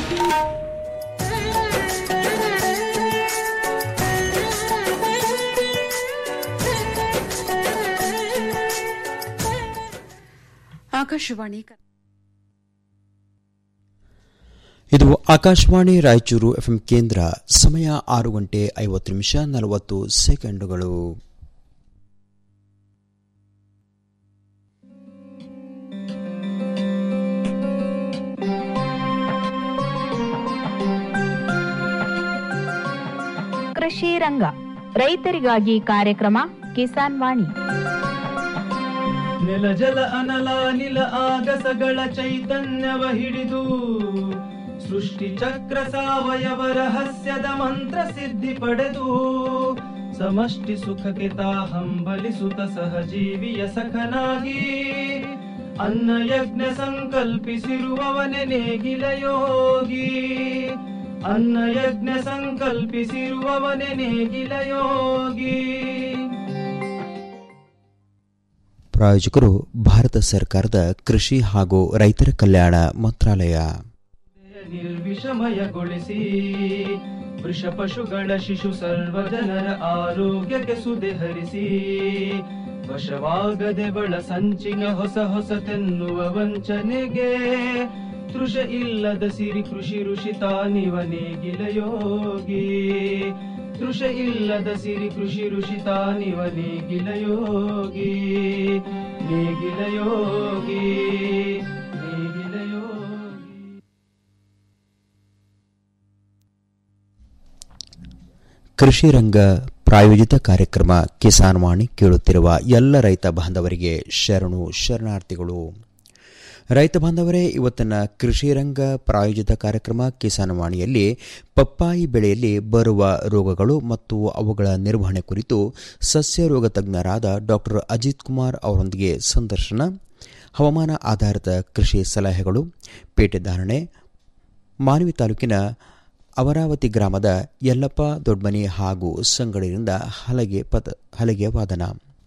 ಆಕಾಶವಾಣಿ ಇದು ಆಕಾಶವಾಣಿ ರಾಯಚೂರು ಎಫ್ಎಂ ಕೇಂದ್ರ ಸಮಯ ಆರು ಗಂಟೆ ಐವತ್ತು ನಿಮಿಷ ನಲವತ್ತು ಸೆಕೆಂಡುಗಳು ಕೃಷಿ ರಂಗ ರೈತರಿಗಾಗಿ ಕಾರ್ಯಕ್ರಮ ಕಿಸಾನ್ ವಾಣಿ ನೆಲ ಜಲ ಅನಲ ನಿಲ ಆಗಸಗಳ ಚೈತನ್ಯವ ಹಿಡಿದು ಸೃಷ್ಟಿ ಚಕ್ರ ಸಾವಯವ ರಹಸ್ಯದ ಮಂತ್ರ ಸಿದ್ಧಿ ಪಡೆದು ಸಮಷ್ಟಿ ಸುಖಕ್ಕೆ ತಾ ಹಂಬಲಿಸುತ್ತ ಸಹಜೀವಿಯ ಸಖನಾಗಿ ಅನ್ನ ಯಜ್ಞ ಸಂಕಲ್ಪಿಸಿರುವವನೆ ನೇಗಿಲ ಯೋಗಿ ಅನ್ನ ಯಜ್ಞ ಸಂಕಲ್ಪಿಸಿರುವವನೆ ನೇಗಿಲ ಯೋಗಿ ಪ್ರಾಯೋಜಕರು ಭಾರತ ಸರ್ಕಾರದ ಕೃಷಿ ಹಾಗೂ ರೈತರ ಕಲ್ಯಾಣ ಮಂತ್ರಾಲಯ ನಿರ್ವಿಷಮಯಗೊಳಿಸಿ ವೃಷ ಪಶುಗಳ ಶಿಶು ಸರ್ವ ಜನರ ಆರೋಗ್ಯಕ್ಕೆ ಸುದೆ ಹರಿಸಿ ವಶವಾಗದೆ ಬಳ ಸಂಚಿನ ಹೊಸ ಹೊಸತೆನ್ನುವ ವಂಚನೆಗೆ ತೃಷ ಇಲ್ಲದ ಸಿರಿ ಕೃಷಿ ಋಷಿ ತಾನಿವ ನೇಗಿಲ ಯೋಗಿ ತೃಷ ಇಲ್ಲದ ಸಿರಿ ಕೃಷಿ ಋಷಿ ತಾನಿವ ನೇಗಿಲ ಯೋಗಿ ನೇಗಿಲ ಯೋಗಿ ನೇಗಿಲ ಯೋಗಿ ಕೃಷಿ ರಂಗ ಪ್ರಾಯೋಜಿತ ಕಾರ್ಯಕ್ರಮ ಕಿಸಾನ್ ವಾಣಿ ಕೇಳುತ್ತಿರುವ ಎಲ್ಲ ರೈತ ಬಾಂಧವರಿಗೆ ಶರಣು ಶರಣಾರ್ಥಿಗಳು ರೈತ ಬಾಂಧವರೇ ಇವತ್ತಿನ ಕೃಷಿ ರಂಗ ಪ್ರಾಯೋಜಿತ ಕಾರ್ಯಕ್ರಮ ಕಿಸಾನ್ ವಾಣಿಯಲ್ಲಿ ಪಪ್ಪಾಯಿ ಬೆಳೆಯಲ್ಲಿ ಬರುವ ರೋಗಗಳು ಮತ್ತು ಅವುಗಳ ನಿರ್ವಹಣೆ ಕುರಿತು ಸಸ್ಯ ರೋಗ ತಜ್ಞರಾದ ಡಾಕ್ಟರ್ ಅಜಿತ್ ಕುಮಾರ್ ಅವರೊಂದಿಗೆ ಸಂದರ್ಶನ ಹವಾಮಾನ ಆಧಾರಿತ ಕೃಷಿ ಸಲಹೆಗಳು ಪೇಟೆ ಧಾರಣೆ ಮಾನವಿ ತಾಲೂಕಿನ ಅಮರಾವತಿ ಗ್ರಾಮದ ಯಲ್ಲಪ್ಪ ದೊಡ್ಮನಿ ಹಾಗೂ ಸಂಗಡಿನಿಂದ ಹಲಗೆ ಪದ ಹಲಗೆ ವಾದನ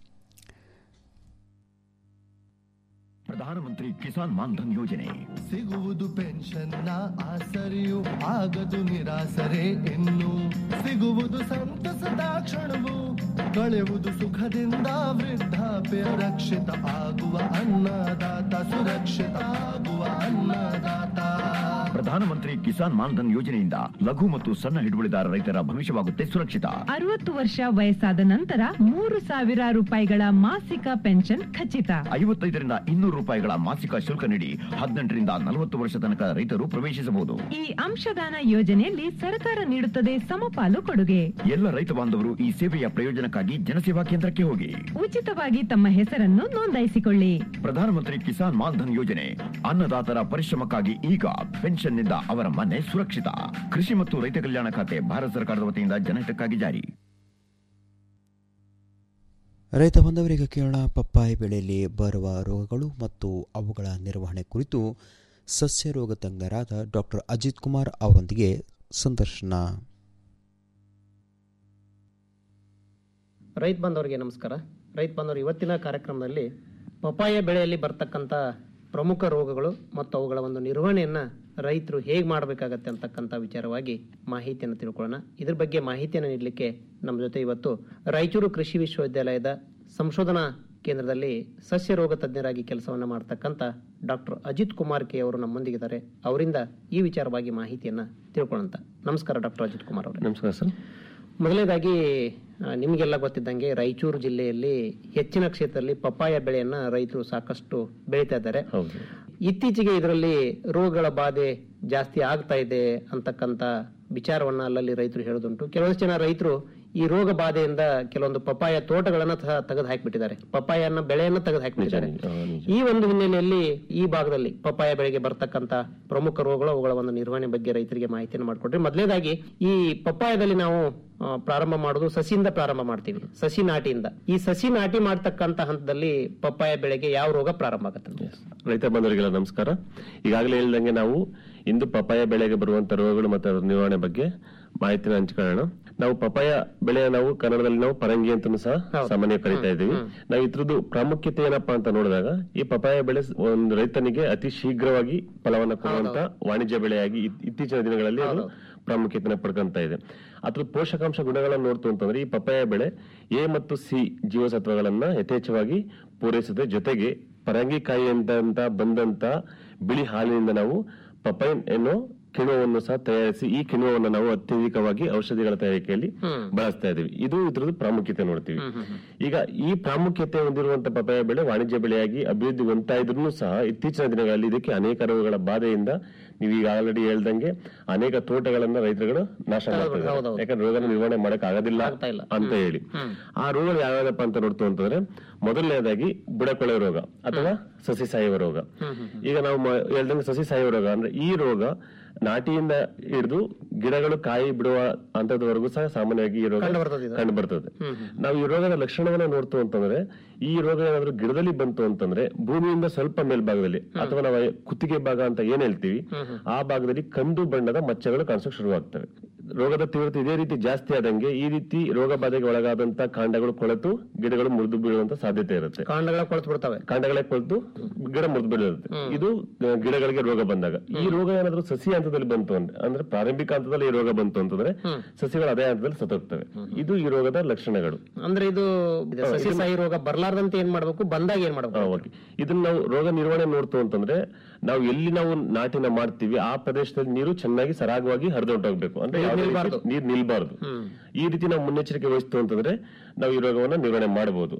ಪ್ರಧಾನಮಂತ್ರಿ ಕಿಸಾನ್ ಮಾನ್ಧನ್ ಯೋಜನೆ ಸಿಗುವುದು ಪೆನ್ಷನ್ನ ಆಸರೆಯು ಆಗದು ನಿರಾಸರೆ ಇನ್ನು ಸಿಗುವುದು ಸಂತಸದ ಕ್ಷಣವು ಕಳೆಯುವುದು ಸುಖದಿಂದ ವೃದ್ಧಾಪ್ಯ ರಕ್ಷಿತ ಆಗುವ ಅನ್ನದಾತ ಸುರಕ್ಷಿತ ಆಗುವ ಅನ್ನದಾತ ಪ್ರಧಾನಮಂತ್ರಿ ಕಿಸಾನ್ ಮಾನ್ಧನ್ ಯೋಜನೆಯಿಂದ ಲಘು ಮತ್ತು ಸಣ್ಣ ಹಿಡುವಳಿದಾರ ರೈತರ ಭವಿಷ್ಯವಾಗುತ್ತೆ ಸುರಕ್ಷಿತ ಅರವತ್ತು ವರ್ಷ ವಯಸ್ಸಾದ ನಂತರ ಮೂರು ಸಾವಿರ ರೂಪಾಯಿಗಳ ಮಾಸಿಕ ಪೆನ್ಷನ್ ಖಚಿತ ಐವತ್ತೈದರಿಂದ ಇನ್ನೂರು ರೂಪಾಯಿಗಳ ಮಾಸಿಕ ಶುಲ್ಕ ನೀಡಿ ಹದಿನೆಂಟರಿಂದ ನಲವತ್ತು ವರ್ಷ ತನಕ ರೈತರು ಪ್ರವೇಶಿಸಬಹುದು ಈ ಅಂಶದಾನ ಯೋಜನೆಯಲ್ಲಿ ಸರ್ಕಾರ ನೀಡುತ್ತದೆ ಸಮಪಾಲು ಕೊಡುಗೆ ಎಲ್ಲ ರೈತ ಬಾಂಧವರು ಈ ಸೇವೆಯ ಪ್ರಯೋಜನಕ್ಕಾಗಿ ಜನಸೇವಾ ಕೇಂದ್ರಕ್ಕೆ ಹೋಗಿ ಉಚಿತವಾಗಿ ತಮ್ಮ ಹೆಸರನ್ನು ನೋಂದಾಯಿಸಿಕೊಳ್ಳಿ ಪ್ರಧಾನಮಂತ್ರಿ ಕಿಸಾನ್ ಮಾನ್ಧನ್ ಯೋಜನೆ ಅನ್ನದಾತರ ಪರಿಶ್ರಮಕ್ಕಾಗಿ ಈಗ ಪೆನ್ಷನ್ನಿಂದ ಅವರ ಮನೆ ಸುರಕ್ಷಿತ ಕೃಷಿ ಮತ್ತು ರೈತ ಕಲ್ಯಾಣ ಖಾತೆ ಭಾರತ ಸರ್ಕಾರದ ವತಿಯಿಂದ ಜನಹಿತಕ್ಕಾಗಿ ಜಾರಿ ರೈತ ಬಾಂಧವರಿಗೆ ಕೇಳೋಣ ಪಪ್ಪಾಯಿ ಬೆಳೆಯಲ್ಲಿ ಬರುವ ರೋಗಗಳು ಮತ್ತು ಅವುಗಳ ನಿರ್ವಹಣೆ ಕುರಿತು ಸಸ್ಯ ರೋಗ ತಜ್ಞರಾದ ಡಾಕ್ಟರ್ ಅಜಿತ್ ಕುಮಾರ್ ಅವರೊಂದಿಗೆ ಸಂದರ್ಶನ ರೈತ ಬಾಂಧವರಿಗೆ ನಮಸ್ಕಾರ ರೈತ ಬಾಂಧವರು ಇವತ್ತಿನ ಕಾರ್ಯಕ್ರಮದಲ್ಲಿ ಪಪಾಯ ಬೆಳೆಯಲ್ಲಿ ಬರ್ತಕ್ಕಂಥ ಪ್ರಮುಖ ರೋಗಗಳು ಮತ್ತು ಅವುಗಳ ಒಂದು ನಿರ್ವಹಣೆಯನ್ನು ರೈತರು ಹೇಗೆ ಮಾಡಬೇಕಾಗತ್ತೆ ಅಂತಕ್ಕಂಥ ವಿಚಾರವಾಗಿ ಮಾಹಿತಿಯನ್ನು ತಿಳ್ಕೊಳ್ಳೋಣ ಇದ್ರ ಬಗ್ಗೆ ಮಾಹಿತಿಯನ್ನು ನೀಡಲಿಕ್ಕೆ ನಮ್ಮ ಜೊತೆ ಇವತ್ತು ರಾಯಚೂರು ಕೃಷಿ ವಿಶ್ವವಿದ್ಯಾಲಯದ ಸಂಶೋಧನಾ ಕೇಂದ್ರದಲ್ಲಿ ಸಸ್ಯ ರೋಗ ತಜ್ಞರಾಗಿ ಕೆಲಸವನ್ನು ಮಾಡ್ತಕ್ಕಂಥ ಡಾಕ್ಟರ್ ಅಜಿತ್ ಕುಮಾರ್ ಕೆ ಅವರು ನಮ್ಮೊಂದಿಗಿದ್ದಾರೆ ಅವರಿಂದ ಈ ವಿಚಾರವಾಗಿ ಮಾಹಿತಿಯನ್ನು ತಿಳ್ಕೊಳ್ಳೋಂತ ನಮಸ್ಕಾರ ಡಾಕ್ಟರ್ ಅಜಿತ್ ಕುಮಾರ್ ಅವರೇ ನಮಸ್ಕಾರ ಸರ್ ಮೊದಲನೇದಾಗಿ ಆ, ನಿಮಗೆಲ್ಲ ಗೊತ್ತಿದ್ದಂಗೆ ರಾಯಚೂರು ಜಿಲ್ಲೆಯಲ್ಲಿ ಹೆಚ್ಚಿನ ಕ್ಷೇತ್ರದಲ್ಲಿ ಪಪ್ಪಾಯ ಬೆಳೆಯನ್ನ ರೈತರು ಸಾಕಷ್ಟು ಬೆಳೀತಾ ಇದ್ದಾರೆ ಹೌದು ಇತ್ತೀಚೆಗೆ ಇದರಲ್ಲಿ ರೋಗಗಳ ಬಾಧೆ ಜಾಸ್ತಿ ಆಗ್ತಾ ಇದೆ ಅಂತಕ್ಕಂತ ವಿಚಾರವನ್ನ ಅಲ್ಲಲ್ಲಿ ರೈತರು ಹೇಳೋದುಂಟು ಕೆಲವೊಂದು ಜನ ರೈತರು ಈ ರೋಗ ಬಾಧೆಯಿಂದ ಕೆಲವೊಂದು ಪಪ್ಪಾಯ ತೋಟಗಳನ್ನ ತೆಗೆದು ಹಾಕಿಬಿಟ್ಟಿದ್ದಾರೆ ಪಪ್ಪಾಯನ್ನ ಬೆಳೆಯನ್ನ ತೆಗೆದು ಹಾಕಿಬಿಟ್ಟಿದ್ದಾರೆ ಈ ಒಂದು ಹಿನ್ನೆಲೆಯಲ್ಲಿ ಈ ಭಾಗದಲ್ಲಿ ಪಪ್ಪಾಯ ಬೆಳೆಗೆ ಬರ್ತಕ್ಕಂತ ಪ್ರಮುಖ ರೋಗಗಳು ಅವುಗಳ ಒಂದು ನಿರ್ವಹಣೆ ಬಗ್ಗೆ ರೈತರಿಗೆ ಮಾಹಿತಿಯನ್ನು ಮಾಡಿಕೊಡ್ರಿ ಮೊದಲನೇದಾಗಿ ಈ ಪಪ್ಪಾಯದಲ್ಲಿ ನಾವು ಆ, ಪ್ರಾರಂಭ ಮಾಡೋದು ಸಸಿಯಿಂದ ಪ್ರಾರಂಭ ಮಾಡ್ತೀವಿ ಸಸಿ ನಾಟಿಯಿಂದ ಈ ಸಸಿ ನಾಟಿ ಮಾಡ್ತಕ್ಕಂತ ಹಂತದಲ್ಲಿ ಪಪ್ಪಾಯ ಬೆಳೆಗೆ ಯಾವ ರೋಗ ಪ್ರಾರಂಭ ಆಗುತ್ತೆ ರೈತ ಬಂಧುಗಳಿಗೆಲ್ಲ ನಮಸ್ಕಾರ ಈಗಾಗಲೇ ಹೇಳಿದಂಗೆ ನಾವು ಇಂದು ಪಪಾಯ ಬೆಳೆಗೆ ಬರುವಂತ ರೋಗಗಳು ಮತ್ತು ಅದರ ನಿರ್ವಹಣೆ ಬಗ್ಗೆ ಮಾಹಿತಿನ ಹಂಚ್ಕೊಳ್ಳೋಣ ನಾವು ಪಪಾಯ ಬೆಳೆಯ ನಾವು ಕನ್ನಡದಲ್ಲಿ ನಾವು ಪರಂಗಿ ಅಂತಾನು ಸಹ ಸಾಮಾನ್ಯ ಕರಿತಾ ಇದ್ದೀವಿ ನಾವು ಇದ್ರದ್ದು ಪ್ರಾಮುಖ್ಯತೆ ಏನಪ್ಪಾ ಅಂತ ನೋಡಿದಾಗ ಈ ಪಪಾಯ ಬೆಳೆ ಸ್- ಒಂದು ರೈತನಿಗೆ ಅತಿ ಶೀಘ್ರವಾಗಿ ಫಲವನ್ನ ಕೊಡುವಂತ ವಾಣಿಜ್ಯ ಬೆಳೆಯಾಗಿ ಇತ್- ಇತ್ತೀಚಿನ ದಿನಗಳಲ್ಲಿ ಅದು ಪ್ರಾಮುಖ್ಯತೆನ ಪಡ್ಕೊಂತ ಇದೆ ಅದ್ರ ಪೋಷಕಾಂಶ ಗುಣಗಳನ್ನು ನೋಡ್ತು ಅಂತಂದ್ರೆ ಈ ಪಪಾಯ ಬೆಳೆ ಎ ಮತ್ತು ಸಿ ಜೀವಸತ್ವಗಳನ್ನ ಯಥೇಚ್ಛವಾಗಿ ಪೂರೈಸುತ್ತೆ ಜೊತೆಗೆ ಪರಂಗಿಕಾಯಿಯಿಂದ ಬಂದಂತ ಬಿಳಿ ಹಾಲಿನಿಂದ ನಾವು ಪಪೈನ್ ಎನ್ನೋ ಕಿಣ್ವವನ್ನು ಸಹ ತಯಾರಿಸಿ ಈ ಕಿಣ್ವವನ್ನು ನಾವು ಅತ್ಯಧಿಕವಾಗಿ ಔಷಧಿಗಳ ತಯಾರಿಕೆಯಲ್ಲಿ ಬಳಸ್ತಾ ಇದೀವಿ ಇದು ಇದ್ರದ್ದು ಪ್ರಾಮುಖ್ಯತೆ ನೋಡ್ತೀವಿ ಈಗ ಈ ಪ್ರಾಮುಖ್ಯತೆ ಹೊಂದಿರುವಂತ ಪಪಾಯ ಬೆಳೆ ವಾಣಿಜ್ಯ ಬೆಳೆಯಾಗಿ ಅಭಿವೃದ್ಧಿ ಹೊಂದ್ತಾ ಇದ್ರೂ ಸಹ ಇತ್ತೀಚಿನ ದಿನಗಳಲ್ಲಿ ಇದಕ್ಕೆ ಅನೇಕ ರೋಗಗಳ ಬಾಧೆಯಿಂದ ನೀವು ಈಗ ಆಲ್ರೆಡಿ ಹೇಳ್ದಂಗೆ ಅನೇಕ ತೋಟಗಳನ್ನ ರೈತರುಗಳು ನಾಶ ಮಾಡ್ತಾರೆ ಯಾಕಂದ್ರೆ ರೋಗನ ನಿರ್ವಹಣೆ ಮಾಡಕ್ ಆಗೋದಿಲ್ಲ ಅಂತ ಹೇಳಿ ಆ ರೋಗಗಳು ಯಾವ್ಯಾವಪ್ಪ ಅಂತ ನೋಡ್ತು ಅಂತಂದ್ರೆ ಮೊದಲನೇದಾಗಿ ಬುಡಕೊಳೆ ರೋಗ ಅಥವಾ ಸಸಿ ಸಾಯುವ ರೋಗ ಈಗ ನಾವು ಮ- ಹೇಳ್ದಂಗೆ ಸಸಿ ಸಾಯುವ ರೋಗ ಅಂದ್ರೆ ಈ ರೋಗ ನಾಟಿಯಿಂದ ಹಿಡಿದು ಗಿಡಗಳು ಕಾಯಿ ಬಿಡುವ ಹಂತದವರೆಗೂ ಸಹ ಸಾಮಾನ್ಯವಾಗಿ ಈ ರೋಗ ಕಂಡು ಬರ್ತದೆ ನಾವು ಈ ರೋಗದ ಲಕ್ಷಣವನ್ನ ನೋಡ್ತು ಅಂತಂದ್ರೆ ಈ ರೋಗ ಏನಾದ್ರೂ ಗಿಡದಲ್ಲಿ ಬಂತು ಅಂತಂದ್ರೆ ಭೂಮಿಯಿಂದ ಸ್ವಲ್ಪ ಮೇಲ್ಭಾಗದಲ್ಲಿ ಅಥವಾ ನಾವು ಕುತ್ತಿಗೆ ಭಾಗ ಅಂತ ಏನ್ ಹೇಳ್ತೀವಿ ಆ ಭಾಗದಲ್ಲಿ ಕಂದು ಬಣ್ಣದ ಮಚ್ಚಗಳು ಕಾಣಿಸೋಕೆ ಶುರುವಾಗ್ತವೆ ರೋಗದ ತೀವ್ರತೆ ಇದೇ ರೀತಿ ಜಾಸ್ತಿ ಆದಂಗೆ ಈ ರೀತಿ ರೋಗ ಬಾಧೆಗೆ ಒಳಗಾದಂತ ಕಾಂಡಗಳು ಕೊಳೆತು ಗಿಡಗಳು ಮುರಿದು ಬೀಳುವಂತ ಸಾಧ್ಯತೆ ಇರುತ್ತೆ ಕಾಂಡಗಳ ಕೊಳತು ಬಿಡ್ತವೆ ಕಾಂಡಗಳೇ ಕೊಳೆತು ಗಿಡ ಮುರಿದು ಬೀಳುತ್ತೆ ಇದು ಆ, ಗಿಡಗಳಿಗೆ ರೋಗ ಬಂದಾಗ ಈ ರೋಗ ಏನಾದ್ರೂ ಸಸಿ ಹಂತದಲ್ಲಿ ಬಂತು ಅಂದ್ರೆ ಅಂದ್ರೆ ಪ್ರಾರಂಭಿಕ ಹಂತದಲ್ಲಿ ಈ ರೋಗ ಬಂತು ಅಂತಂದ್ರೆ ಸಸಿಗಳು ಅದೇ ಹಂತದಲ್ಲಿ ಸತ್ತೋಗ್ತವೆ ಇದು ಈ ರೋಗದ ಲಕ್ಷಣಗಳು ಅಂದ್ರೆ ಇದು ಇದು ಸಸಿ ಸಾಯಿ ರೋಗ ಬರ್ಲಾರ್ದಂತೆ ಏನ್ ಮಾಡ್ಬೇಕು ಬಂದಾಗ ಏನ್ ಮಾಡ್ಬೇಕು ಆ, ಓಕೆ ಇದನ್ನ ನಾವು ರೋಗ ನಿರ್ವಹಣೆ ನೋಡ್ತು ಅಂತಂದ್ರೆ ನಾವು ಎಲ್ಲಿ ನಾವು ನಾಟಿನ ಮಾಡ್ತೀವಿ ಆ ಪ್ರದೇಶದಲ್ಲಿ ನೀರು ಚೆನ್ನಾಗಿ ಸರಾಗವಾಗಿ ಹರಿದೊಂಟೋಗ್ಬೇಕು ಅಂದ್ರೆ ಯಾವುದೇ ರೀತಿ ನೀರ್ ನಿಲ್ಬಾರ್ದು ಈ ರೀತಿ ನಾವು ಮುನ್ನೆಚ್ಚರಿಕೆ ವಹಿಸ್ತು ಅಂತಂದ್ರೆ ನಾವು ಈ ರೋಗವನ್ನ ನಿರ್ವಹಣೆ ಮಾಡಬಹುದು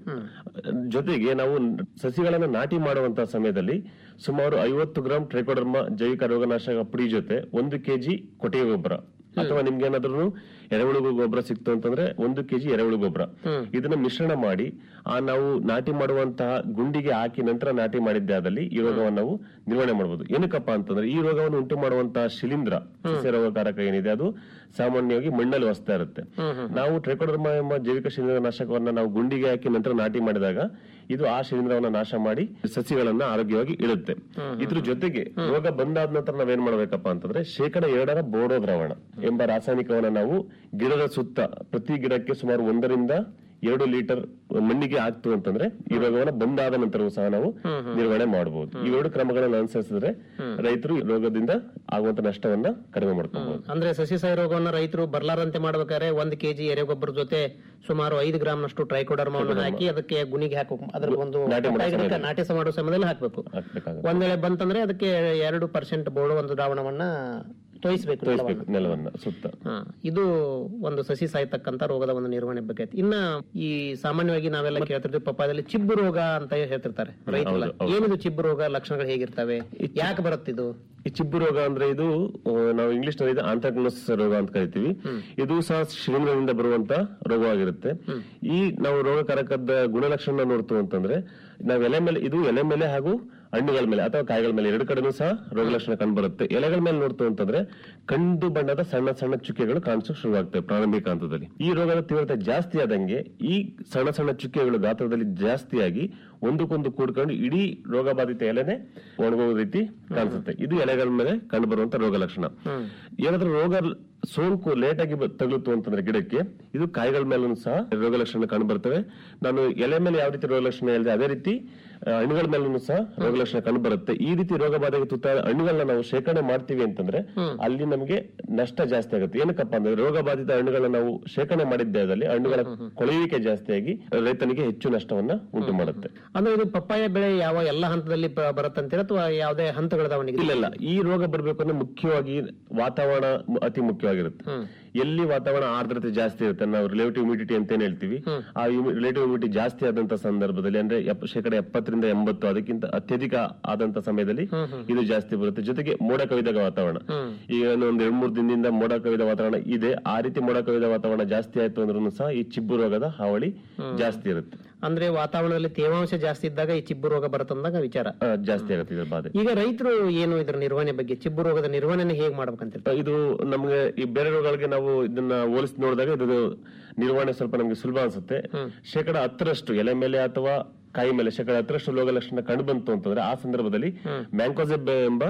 ಜೊತೆಗೆ ನಾವು ಸಸಿಗಳನ್ನ ನಾಟಿ ಮಾಡುವಂತ ಸಮಯದಲ್ಲಿ ಸುಮಾರು ಐವತ್ತು ಗ್ರಾಂ ಟ್ರೈಕೋಡರ್ಮ ಜೈವಿಕ ರೋಗನಾಶಕ ಪುಡಿ ಜೊತೆ ಒಂದು ಕೆಜಿ ಕೊಟ್ಟಿಗೆ ಗೊಬ್ಬರ ಅಥವಾ ನಿಮ್ಗೆ ಏನಾದ್ರೂ ಎರೆಹುಳು ಗೊಬ್ಬರ ಸಿಕ್ತು ಅಂತಂದ್ರೆ ಒಂದು ಕೆಜಿ ಎರೆಹುಳು ಗೊಬ್ಬರ ಇದನ್ನ ಮಿಶ್ರಣ ಮಾಡಿ ಆ ನಾವು ನಾಟಿ ಮಾಡುವಂತಹ ಗುಂಡಿಗೆ ಹಾಕಿ ನಂತರ ನಾಟಿ ಮಾಡಿದ್ದೆ ಆದಲ್ಲಿ ಈ ರೋಗವನ್ನು ನಾವು ನಿರ್ವಹಣೆ ಮಾಡಬಹುದು ಏನಕ್ಕಪ್ಪ ಅಂತಂದ್ರೆ ಈ ರೋಗವನ್ನು ಉಂಟು ಮಾಡುವಂತಹ ಶಿಲೀಂಧ್ರ ಸಸ್ಯ ರೋಗಕಾರಕ ಏನಿದೆ ಅದು ಸಾಮಾನ್ಯವಾಗಿ ಮಣ್ಣಲ್ಲಿ ವಸ್ತಾ ಇರುತ್ತೆ ನಾವು ಟ್ರೈಕೋಡರ್ಮ ಎಂಬ ಜೈವಿಕ ಶಿಲೀಂಧ್ರ ನಾಶಕವನ್ನ ನಾವು ಗುಂಡಿಗೆ ಹಾಕಿ ನಂತರ ನಾಟಿ ಮಾಡಿದಾಗ ಇದು ಆ ಶಿಲೀಂಧ್ರವನ್ನ ನಾಶ ಮಾಡಿ ಸಸಿಗಳನ್ನ ಆರೋಗ್ಯವಾಗಿ ಇಡುತ್ತೆ ಇದ್ರ ಜೊತೆಗೆ ರೋಗ ಬಂದಾದ ನಂತರ ನಾವೇನ್ ಮಾಡ್ಬೇಕಪ್ಪ ಅಂತಂದ್ರೆ ಶೇಕಡ ಎರಡರ ಬೋಡೋ ದ್ರಾವಣ ಎಂಬ ರಾಸಾಯನಿಕವನ್ನ ನಾವು ಗಿಡದ ಸುತ್ತ ಪ್ರತಿ ಗಿಡಕ್ಕೆ ಸುಮಾರು ಒಂದರಿಂದ ಎರಡು ಲೀಟರ್ ಮಣ್ಣಿಗೆ ಹಾಕ್ತು ಅಂತಂದ್ರೆ ಈ ರೋಗವನ್ನ ಬಂದಾದ ನಂತರವೂ ಸಹ ನಾವು ನಿರ್ವಹಣೆ ಮಾಡಬಹುದು ಇವೆರಡು ಕ್ರಮಗಳನ್ನು ಅನುಸರಿಸಿದ್ರೆ ರೈತರು ಈ ರೋಗದಿಂದ ಆಗುವಂತ ನಷ್ಟವನ್ನ ಕಡಿಮೆ ಮಾಡ್ಕೊಬಹುದು ಅಂದ್ರೆ ಸಸಿ ಸಾಯಿ ರೋಗವನ್ನ ರೈತರು ಬರ್ಲಾರಂತೆ ಮಾಡ್ಬೇಕಾದ್ರೆ ಒಂದ್ ಕೆಜಿ ಎರೆಗೊಬ್ಬರ ಜೊತೆ ಸುಮಾರು ಐದು ಗ್ರಾಮ್ ನಷ್ಟು ಟ್ರೈಕೋಡರ್ಮವನ್ನು ಹಾಕಿ ಅದಕ್ಕೆ ಗುಣಿಗೆ ಹಾಕಬೇಕು ಅದ್ರ ಒಂದು ನಾಟಿ ಮಾಡೋ ಗಿಡಕ್ಕೆ ಸಮಯದಲ್ಲಿ. ನಾಟಿ ಮಾಡೋ ಸಮಯದಲ್ಲಿ ಹಾಕ್ಬೇಕು ಹಾಕ್ಬೇಕಾಗುತ್ತೆ ಒಂದ್ ವೇಳೆ ಬಂತಂದ್ರೆ ಅದಕ್ಕೆ ಎರಡು ಪರ್ಸೆಂಟ್ ಬೋರ್ಡ್ ಒಂದು ದ್ರಾವಣವನ್ನ ತೋಯಿಸ್ಬೇಕು ತೋರಿಸ್ಬೇಕು ನೆಲವನ್ನ ಸುತ್ತ ಹಾ, ಇದು ಒಂದು ಸಸಿ ಸಾಯ್ತಕ್ಕಂತ ರೋಗದ ಒಂದು ನಿರ್ವಹಣೆ ಬಗ್ಗೆ ಐತಿ. ಇನ್ನ ಈ ಸಾಮಾನ್ಯವಾಗಿ ನಾವೆಲ್ಲ ಕೇಳ್ತಿರ್ತೀವಿ ಪಪ್ಪಾಯದಲ್ಲಿ ಚಿಬ್ಬು ರೋಗ ಅಂತ ಹೇಳ್ತಿರ್ತಾರೆ ರೈತರೆಲ್ಲ ಏನಿದು ಚಿಬ್ಬು ರೋಗ ಲಕ್ಷಣಗಳು ಹೇಗಿರ್ತವೆ ಯಾಕೆ ಬರುತ್ತಿದು ಈ ಚಿಬ್ಬು ರೋಗ ಅಂದ್ರೆ ಇದು ಆ, ನಾವು ಇಂಗ್ಲಿಷ್ ನಲ್ಲಿ ಇದು ಆಂಥ್ರಾಕ್ನೋಸ್ ರೋಗ ಅಂತ ಕರಿತೀವಿ ಇದು ಸಹ ಶಿಲೀಂಧ್ರದಿಂದ ಬರುವಂತ ರೋಗವಾಗಿರುತ್ತೆ ಈ ನಾವು ರೋಗಕಾರಕದ ಗುಣಲಕ್ಷಣ ನೋಡ್ತು ಅಂತಂದ್ರೆ ನಾವ್ ಎಲೆ ಮೇಲೆ ಇದು ಎಲೆ ಮೇಲೆ ಹಾಗೂ ಹಣ್ಣುಗಳ ಮೇಲೆ ಅಥವಾ ಕಾಯಿಗಳ ಮೇಲೆ ಎರಡು ಕಡೆನೂ ಸಹ ರೋಗ ಲಕ್ಷಣ ಕಂಡು ಬರುತ್ತೆ ಎಲೆಗಳ ಮೇಲೆ ನೋಡ್ತು ಅಂತಂದ್ರೆ ಕಂದು ಬಣ್ಣದ ಸಣ್ಣ ಸಣ್ಣ ಚುಕ್ಕೆಗಳು ಕಾಣಿಸೋಕೆ ಶುರುವಾಗ್ತವೆ ಪ್ರಾರಂಭಿಕ ಹಂತದಲ್ಲಿ ಈ ರೋಗದ ತೀವ್ರತೆ ಜಾಸ್ತಿ ಆದಂಗೆ ಈ ಸಣ್ಣ ಸಣ್ಣ ಚುಕ್ಕೆಗಳು ಗಾತ್ರದಲ್ಲಿ ಜಾಸ್ತಿಯಾಗಿ ಒಂದಕ್ಕೊಂದು ಕೂಡ್ಕೊಂಡು ಇಡೀ ರೋಗ ಬಾಧಿತ ಎಲೆನೆ ಒಣಗುವ ರೀತಿ ಕಾಣಿಸುತ್ತೆ ಇದು ಎಲೆಗಳ ಮೇಲೆ ಕಂಡು ಬರುವಂತ ರೋಗ ಲಕ್ಷಣ ಏನಾದ್ರೂ ರೋಗ ಸೋಂಕು ಲೇಟ್ ಆಗಿ ಬ- ತಗುಲಿತು ಅಂತಂದ್ರೆ ಗಿಡಕ್ಕೆ ಇದು ಕಾಯಿಗಳ ಮೇಲೂ ಸಹ ರೋಗ ಲಕ್ಷಣ ಕಂಡು ಬರ್ತವೆ ನಾನು ಎಲೆ ಮೇಲೆ ಯಾವ ರೀತಿ ರೋಗ ಲಕ್ಷಣ ಹೇಳಿದೆ ಅದೇ ರೀತಿ ಆ, ಹಣ್ಣುಗಳ ಮೇಲೂ ಸಹ ರೋಗ ಲಕ್ಷಣ ಕಂಡು ಬರುತ್ತೆ ಈ ರೀತಿ ರೋಗ ಬಾಧೆಗೆ ತುತ್ತಾದ ಹಣ್ಣುಗಳನ್ನ ನಾವು ಶೇಖರಣೆ ಮಾಡ್ತೀವಿ ಅಂತಂದ್ರೆ ಅಲ್ಲಿ ನಮಗೆ ನಷ್ಟ ಜಾಸ್ತಿ ಆಗುತ್ತೆ ಏನಕ್ಕಪ್ಪ ಅಂದ್ರೆ ರೋಗ ಬಾಧಿತ ಹಣ್ಣುಗಳನ್ನ ನಾವು ಶೇಖರಣೆ ಮಾಡಿದ್ದೇ ಆದಲ್ಲಿ ಹಣ್ಣುಗಳ ಕೊಳೆಯುವಿಕೆ ಜಾಸ್ತಿಯಾಗಿ ರೈತನಿಗೆ ಹೆಚ್ಚು ನಷ್ಟವನ್ನ ಉಂಟು ಮಾಡುತ್ತೆ ಅಂದ್ರೆ ಇದು ಪಪ್ಪಾಯ ಬೆಳೆ ಯಾವ ಎಲ್ಲ ಹಂತದಲ್ಲಿ ಬ- ಬರುತ್ತಂತೀರ ಅಥವಾ ಯಾವುದೇ ಹಂತಗಳದ ಅವನಿಗೆ ಇಲ್ಲ ಇಲ್ಲ ಈ ರೋಗ ಬರ್ಬೇಕು ಅಂದ್ರೆ ಮುಖ್ಯವಾಗಿ ವಾತಾವರಣ ಮು- ಅತಿ ಮುಖ್ಯವಾಗಿರುತ್ತೆ ಎಲ್ಲಿ ವಾತಾವರಣ ಆರ್ದ್ರತೆ ಜಾಸ್ತಿ ಇರುತ್ತೆ ನಾವು ರಿಲೇಟಿವ್ ಹ್ಯೂಮಿಡಿಟಿ ಅಂತ ಏನ್ ಹೇಳ್ತೀವಿ ಆ ರಿಲೇಟಿವ್ ಹ್ಯೂಮಿಡಿಟಿ ಜಾಸ್ತಿ ಆದಂತ ಸಂದರ್ಭದಲ್ಲಿ ಅಂದ್ರೆ ಎಪ್ಪ- ಶೇಕಡ ಎಪ್ಪತ್ತರಿಂದ ಎಂಬತ್ತು ಅದಕ್ಕಿಂತ ಅತ್ಯಧಿಕ ಆದಂತ ಸಮಯದಲ್ಲಿ ಇದು ಜಾಸ್ತಿ ಬರುತ್ತೆ ಜೊತೆಗೆ ಮೋಡ ಕವಿದ ವಾತಾವರಣ ಈಗ ಒಂದು ಎರಡ್ ಮೂರು ದಿನದಿಂದ ಮೋಡ ಕವಿದ ವಾತಾವರಣ ಇದೆ ಆ ರೀತಿ ಮೋಡ ಕವಿದ ವಾತಾವರಣ ಜಾಸ್ತಿ ಆಯ್ತು ಅಂದ್ರೂ ಸಹ ಈ ಚಿಬ್ಬು ರೋಗದ ಹಾವಳಿ ಜಾಸ್ತಿ ಇರುತ್ತೆ ಅಂದ್ರೆ ವಾತಾವರಣದಲ್ಲಿ ತೇವಾಂಶ ಜಾಸ್ತಿ ಇದ್ದಾಗ ಈ ಚಿಬ್ಬು ರೋಗ ಬರುತ್ತಂದಾಗ ವಿಚಾರ ಆ, ಜಾಸ್ತಿ ಆಗುತ್ತೆ ಇದ್ರ ಬಾಧೆ ಈಗ ರೈತರು ಏನು ಇದ್ರ ನಿರ್ವಹಣೆ ಬಗ್ಗೆ ಚಿಬ್ಬು ರೋಗದ ನಿರ್ವಹಣೆ ಹೇಗೆ ಮಾಡ್ಬೇಕಂತ ಇದು ನಮ್ಗೆ ಈ ಬೇರೆ ರೋಗಗಳಿಗೆ ನಾವು ಇದನ್ನ ಹೋಲಿಸಿ ನೋಡಿದಾಗ ಇದು ನಿರ್ವಹಣೆ ಸ್ವಲ್ಪ ನಮ್ಗೆ ಸುಲಭ ಅನ್ಸುತ್ತೆ ಶೇಕಡ ಹತ್ತರಷ್ಟು ಎಲೆ ಮೇಲೆ ಅಥವಾ ಕಾಯಿ ಮೇಲೆ ಶೇಕಡ ಹತ್ತರಷ್ಟು ರೋಗ ಲಕ್ಷಣ ಕಂಡು ಬಂತು ಅಂತಂದ್ರೆ ಆ ಸಂದರ್ಭದಲ್ಲಿ ಮ್ಯಾಂಕೋಸೆಬ್ ಎಂಬ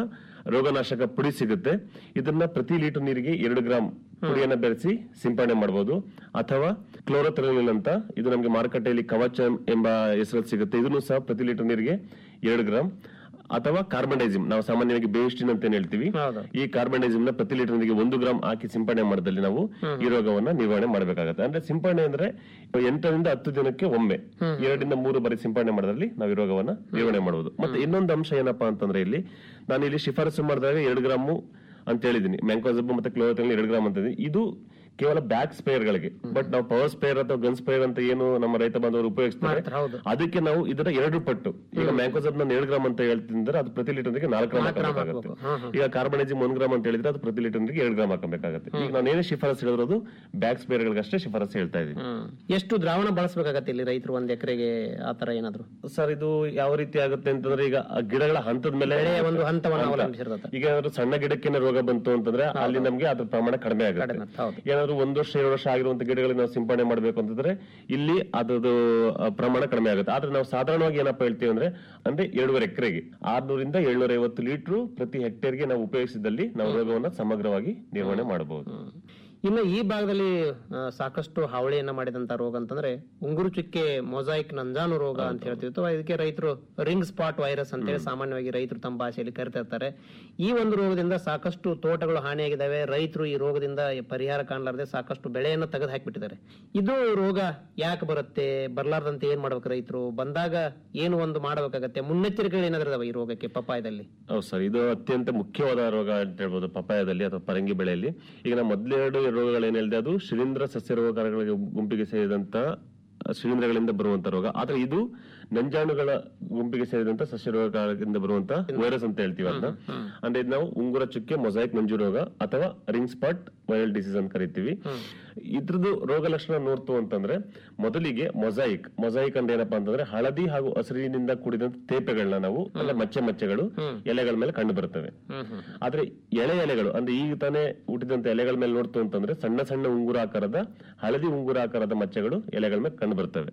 ರೋಗನಾಶಕ ಪುಡಿ ಸಿಗುತ್ತೆ ಇದನ್ನ ಪ್ರತಿ ಲೀಟರ್ ನೀರಿಗೆ ಎರಡು ಗ್ರಾಂ ಪುಡಿಯನ್ನ ಬೆರೆಸಿ ಸಿಂಪಡಣೆ ಮಾಡಬಹುದು ಅಥವಾ ಕ್ಲೋರೋಥೆರಲಿನ್ ಅಂತ ಇದು ನಮಗೆ ಮಾರುಕಟ್ಟೆಯಲ್ಲಿ ಕವಚ ಎಂಬ ಹೆಸರಲ್ಲಿ ಸಿಗುತ್ತೆ ಇದನ್ನು ಸಹ ಪ್ರತಿ ಲೀಟರ್ ನೀರಿಗೆ ಎರಡು ಗ್ರಾಂ ಅಥವಾ ಕಾರ್ಬನೈಸಿಮ್ ನಾವು ಸಾಮಾನ್ಯವಾಗಿ ಬೇಸ್ಟಿನ್ ಅಂತ ಏನ್ ಹೇಳ್ತೀವಿ ಹೌದು. ಈ ಕಾರ್ಬನೈಸಿಮ್ ನ ಪ್ರತಿ ಲೀಟರ್ ನೀರಿಗೆ ಒಂದು ಗ್ರಾಂ ಹಾಕಿ ಸಿಂಪಡಣೆ ಮಾಡಿದಲ್ಲಿ ನಾವು ಈ ರೋಗವನ್ನ ನಿರ್ವಹಣೆ ಮಾಡಬೇಕಾಗುತ್ತೆ ಅಂದ್ರೆ ಸಿಂಪಡಣೆ ಅಂದ್ರೆ ಎಂಟರಿಂದ ಹತ್ತು ದಿನಕ್ಕೆ ಒಮ್ಮೆ ಎರಡರಿಂದ ಮೂರು ಬಾರಿ ಸಿಂಪಡಣೆ ಮಾಡೋದ್ರಲ್ಲಿ ನಾವು ಈ ರೋಗವನ್ನ ನಿರ್ವಹಣೆ ಮಾಡಬಹುದು ಮತ್ತೆ ಇನ್ನೊಂದು ಅಂಶ ಏನಪ್ಪಾ ಅಂತಂದ್ರೆ ಇಲ್ಲಿ ನಾನು ಇಲ್ಲಿ ಶಿಫಾರಸು ಮಾಡಿದಾಗ ಎರಡು ಗ್ರಾಮು ಅಂತ ಹೇಳಿದೀನಿ ಮ್ಯಾಂಕೋಸಬ್ ಮತ್ತೆ ಕ್ಲೋರೋಥೆಲ್ ಎರಡು ಗ್ರಾಮ್ ಅಂತ ಹೇಳಿದೀನಿ. ಇದು ಕೇವಲ ಬ್ಯಾಕ್ ಸ್ಪೇರ್ ಗಳಿಗೆ ಬಟ್ ನಾವು ಪವರ್ ಸ್ಪೇರ್ ಅಥವಾ ಗನ್ ಸ್ಪೇರ್ ಅಂತ ಏನು ನಮ್ಮ ರೈತ ಬಾಂಧವರು ಉಪಯೋಗಿಸ್ತಾರೆ ಮಾಡ್ತಾರೆ, ಹೌದು. ಅದಕ್ಕೆ ನಾವು ಇದರ ಎರಡು ಪಟ್ಟು ಈಗ ಮ್ಯಾಂಕೋಸಬ್ ನಾನು ಎರಡು ಗ್ರಾಮ್ ಅಂತ ಹೇಳ್ತಿದ್ರೆ ಅದು ಪ್ರತಿ ಲೀಟರ್ ನಾಲ್ಕು ಗ್ರಾಮ್ ನಾಲ್ಕು ಗ್ರಾಮ್ ಹಾಕಬೇಕಾಗುತ್ತೆ ಹಾಕ್ಬೇಕು. ಹಾ, ಹಾ. ಈಗ ಕಾರ್ಬನೈಜಿಮ್ ಒಂದ್ ಗ್ರಾಮ್ ಅಂತ ಹೇಳಿದ್ರೆ ಅದು ಪ್ರತಿ ಲೀಟರ್ ಎರಡು ಗ್ರಾಮ್ ಹಾಕಬೇಕಾಗುತ್ತೆ ಈಗ ನಾನು ಏನೇ ಶಿಫಾರಸ್ ಹೇಳಿರೋದು ಬ್ಯಾಕ್ ಸ್ಪೇರ್ ಗಳಿಗಷ್ಟೇ ಶಿಫಾರಸ್ ಹೇಳ್ತಾ ಇದ್ದೀನಿ ಹ್ಮ್. ಎಷ್ಟು ದ್ರಾವಣ ಬಳಸಬೇಕಾಗತ್ತೆ ಇಲ್ಲಿ ರೈತರು ಒಂದ್ ಎಕರೆಗೆ ಆತರ ಏನಾದ್ರು ಸರ್ ಇದು ಯಾವ ರೀತಿ ಆಗುತ್ತೆ ಅಂತಂದ್ರೆ ಈಗ ಆ ಗಿಡಗಳ ಹಂತದ ಮೇಲೆ ಬೆಳೆಯ ಒಂದು ಹಂತವನ್ನ ಹಂತ. ಅವಲಂಬಿಸಿರ್ತದೆ. ಈಗ ಏನಾದ್ರು ಸಣ್ಣ ಗಿಡಕ್ಕೆ ರೋಗ ಬಂತು ಅಂತಂದ್ರೆ ಅಲ್ಲಿ ನಮ್ಗೆ ಅದ್ರ ಪ್ರಮಾಣ ಕಡಿಮೆ ಆಗುತ್ತೆ ಕಡಿಮೆ, ಹೌದು. ಏನಾದ್ರು ಒಂದ್ ವರ್ಷ ಎರಡು ವರ್ಷ ಆಗಿರುವಂತ ಗಿಡಗಳಿಗೆ ನಾವು ಸಿಂಪಡಣೆ ಮಾಡ್ಬೇಕು ಅಂತಂದ್ರೆ ಇಲ್ಲಿ ಅದ್ರದ್ದು ಆ, ಪ್ರಮಾಣ ಕಡಿಮೆ ಆಗುತ್ತೆ ಆದ್ರೆ ನಾವು ಸಾಧಾರಣವಾಗಿ ಏನಪ್ಪಾ ಹೇಳ್ತೀವಿ ಅಂದ್ರೆ ಅಂದ್ರೆ ಎರಡೂವರೆ ಎಕರೆಗೆ ಆರ್ನೂರಿಂದ ಏಳ್ನೂರ ಐವತ್ತು ಲೀಟರ್ ಪ್ರತಿ ಹೆಕ್ಟೇರ್ಗೆ ನಾವು ಉಪಯೋಗಿಸಿದಲ್ಲಿ ನಾವು ರೋಗವನ್ನ ಸಮಗ್ರವಾಗಿ ನಿರ್ವಹಣೆ ಮಾಡಬಹುದು ಇನ್ನು ಈ ಭಾಗದಲ್ಲಿ ಆ, ಸಾಕಷ್ಟು ಹಾವಳಿಯನ್ನ ಮಾಡಿದಂತ ರೋಗ ಅಂತಂದ್ರೆ ಉಂಗುರು ಚುಕ್ಕೆ ಮೊಸಾಯಿಕ್ ನಂಜಾನು ರೋಗ ಅಂತ ಹೇಳ್ತೀವಿ ಅಥವಾ ಇದಕ್ಕೆ ರೈತರು ರಿಂಗ್ ಸ್ಪಾಟ್ ವೈರಸ್ ಅಂತೇಳಿ ಸಾಮಾನ್ಯವಾಗಿ ರೈತರು ತಮ್ಮ ಭಾಷೆಯಲ್ಲಿ ಕರಿತಿರ್ತಾರೆ ಈ ಒಂದು ರೋಗದಿಂದ ಸಾಕಷ್ಟು ತೋಟಗಳು ಹಾನಿಯಾಗಿದ್ದಾವೆ ರೈತರು ಈ ರೋಗದಿಂದ ಪರಿಹಾರ ಕಾಣಲಾರದೆ ಸಾಕಷ್ಟು ಬೆಳೆಯನ್ನ ತೆಗೆದು ಹಾಕಿಬಿಟ್ಟಿದ್ದಾರೆ ಇದು ರೋಗ ಯಾಕೆ ಬರುತ್ತೆ ಬರ್ಲಾರ್ದಂತೆ ಏನ್ ಮಾಡ್ಬೇಕು ರೈತರು ಬಂದಾಗ ಏನು ಒಂದು ಮಾಡಬೇಕಾಗತ್ತೆ ಮುನ್ನೆಚ್ಚರಿಕೆಗಳು ಏನಾದ್ರು ಇದಾವೆ ಈ ರೋಗಕ್ಕೆ ಪಪ್ಪಾಯದಲ್ಲಿ ಹೌದು ಸರ್ ಇದು ಅತ್ಯಂತ ಮುಖ್ಯವಾದ ರೋಗ ಅಂತ ಹೇಳ್ಬೋದು ಪಪಾಯದಲ್ಲಿ ಅಥವಾ ಪರಂಗಿ ಬೆಳೆಯಲ್ಲಿ ಈಗ ನಾವು ಮೊದಲೆರಡು ರೋಗಗಳು ಏನ್ ಹೇಳಿದೆ ಅದು ಶಿಲೀಂಧ್ರ ಸಸ್ಯ ರೋಗಗಳಿಗೆ ಗುಂಪಿಗೆ ಸೇರಿದಂತ ಶಿಲೀಂಧ್ರಗಳಿಂದ ಬರುವಂತ ರೋಗ ಆದ್ರೆ ಇದು ನಂಜಾಣುಗಳ ಗುಂಪಿಗೆ ಸೇರಿದಂತ ಸಸ್ಯ ರೋಗಗಳಿಂದ ಬರುವಂತ ವೈರಸ್ ಅಂತ ಹೇಳ್ತೀವಿ ಅದನ್ನ ಅಂದ್ರೆ ಇದು ನಾವು ಉಂಗುರ ಚುಕ್ಕೆ ಮೊಸಾಯಿಕ್ ನಂಜು ರೋಗ ಅಥವಾ ರಿಂಗ್ ಸ್ಪಾಟ್ ವೈರಲ್ ಡಿಸೀಸ್ ಅಂತ ಕರಿತೀವಿ ಇದ್ರದ್ದು ರೋಗ ಲಕ್ಷಣ ನೋಡ್ತು ಅಂತಂದ್ರೆ ಮೊದಲಿಗೆ ಮೊಸಾಯಿಕ್ ಮೊಸಾಯಿಕ್ ಅಂದ್ರೆ ಏನಪ್ಪಾ ಅಂತಂದ್ರೆ ಹಳದಿ ಹಾಗೂ ಹಸಿರಿನಿಂದ ಕೂಡಿದಂತ ತೇಪೆಗಳನ್ನ ನಾವು ಅಂದ್ರೆ ಮಚ್ಚೆ ಮಚ್ಚೆಗಳು ಎಲೆಗಳ ಮೇಲೆ ಕಂಡು ಬರ್ತವೆ ಆದ್ರೆ ಎಳೆ ಎಲೆಗಳು ಅಂದ್ರೆ ಈಗ ತಾನೇ ಹುಟ್ಟಿದಂತ ಎಲೆಗಳ ಮೇಲೆ ನೋಡ್ತು ಅಂತಂದ್ರೆ ಸಣ್ಣ ಸಣ್ಣ ಉಂಗುರ ಆಕಾರದ ಹಳದಿ ಉಂಗುರ ಆಕಾರದ ಮಚ್ಚೆಗಳು ಎಲೆಗಳ ಮೇಲೆ ಕಂಡು ಬರ್ತವೆ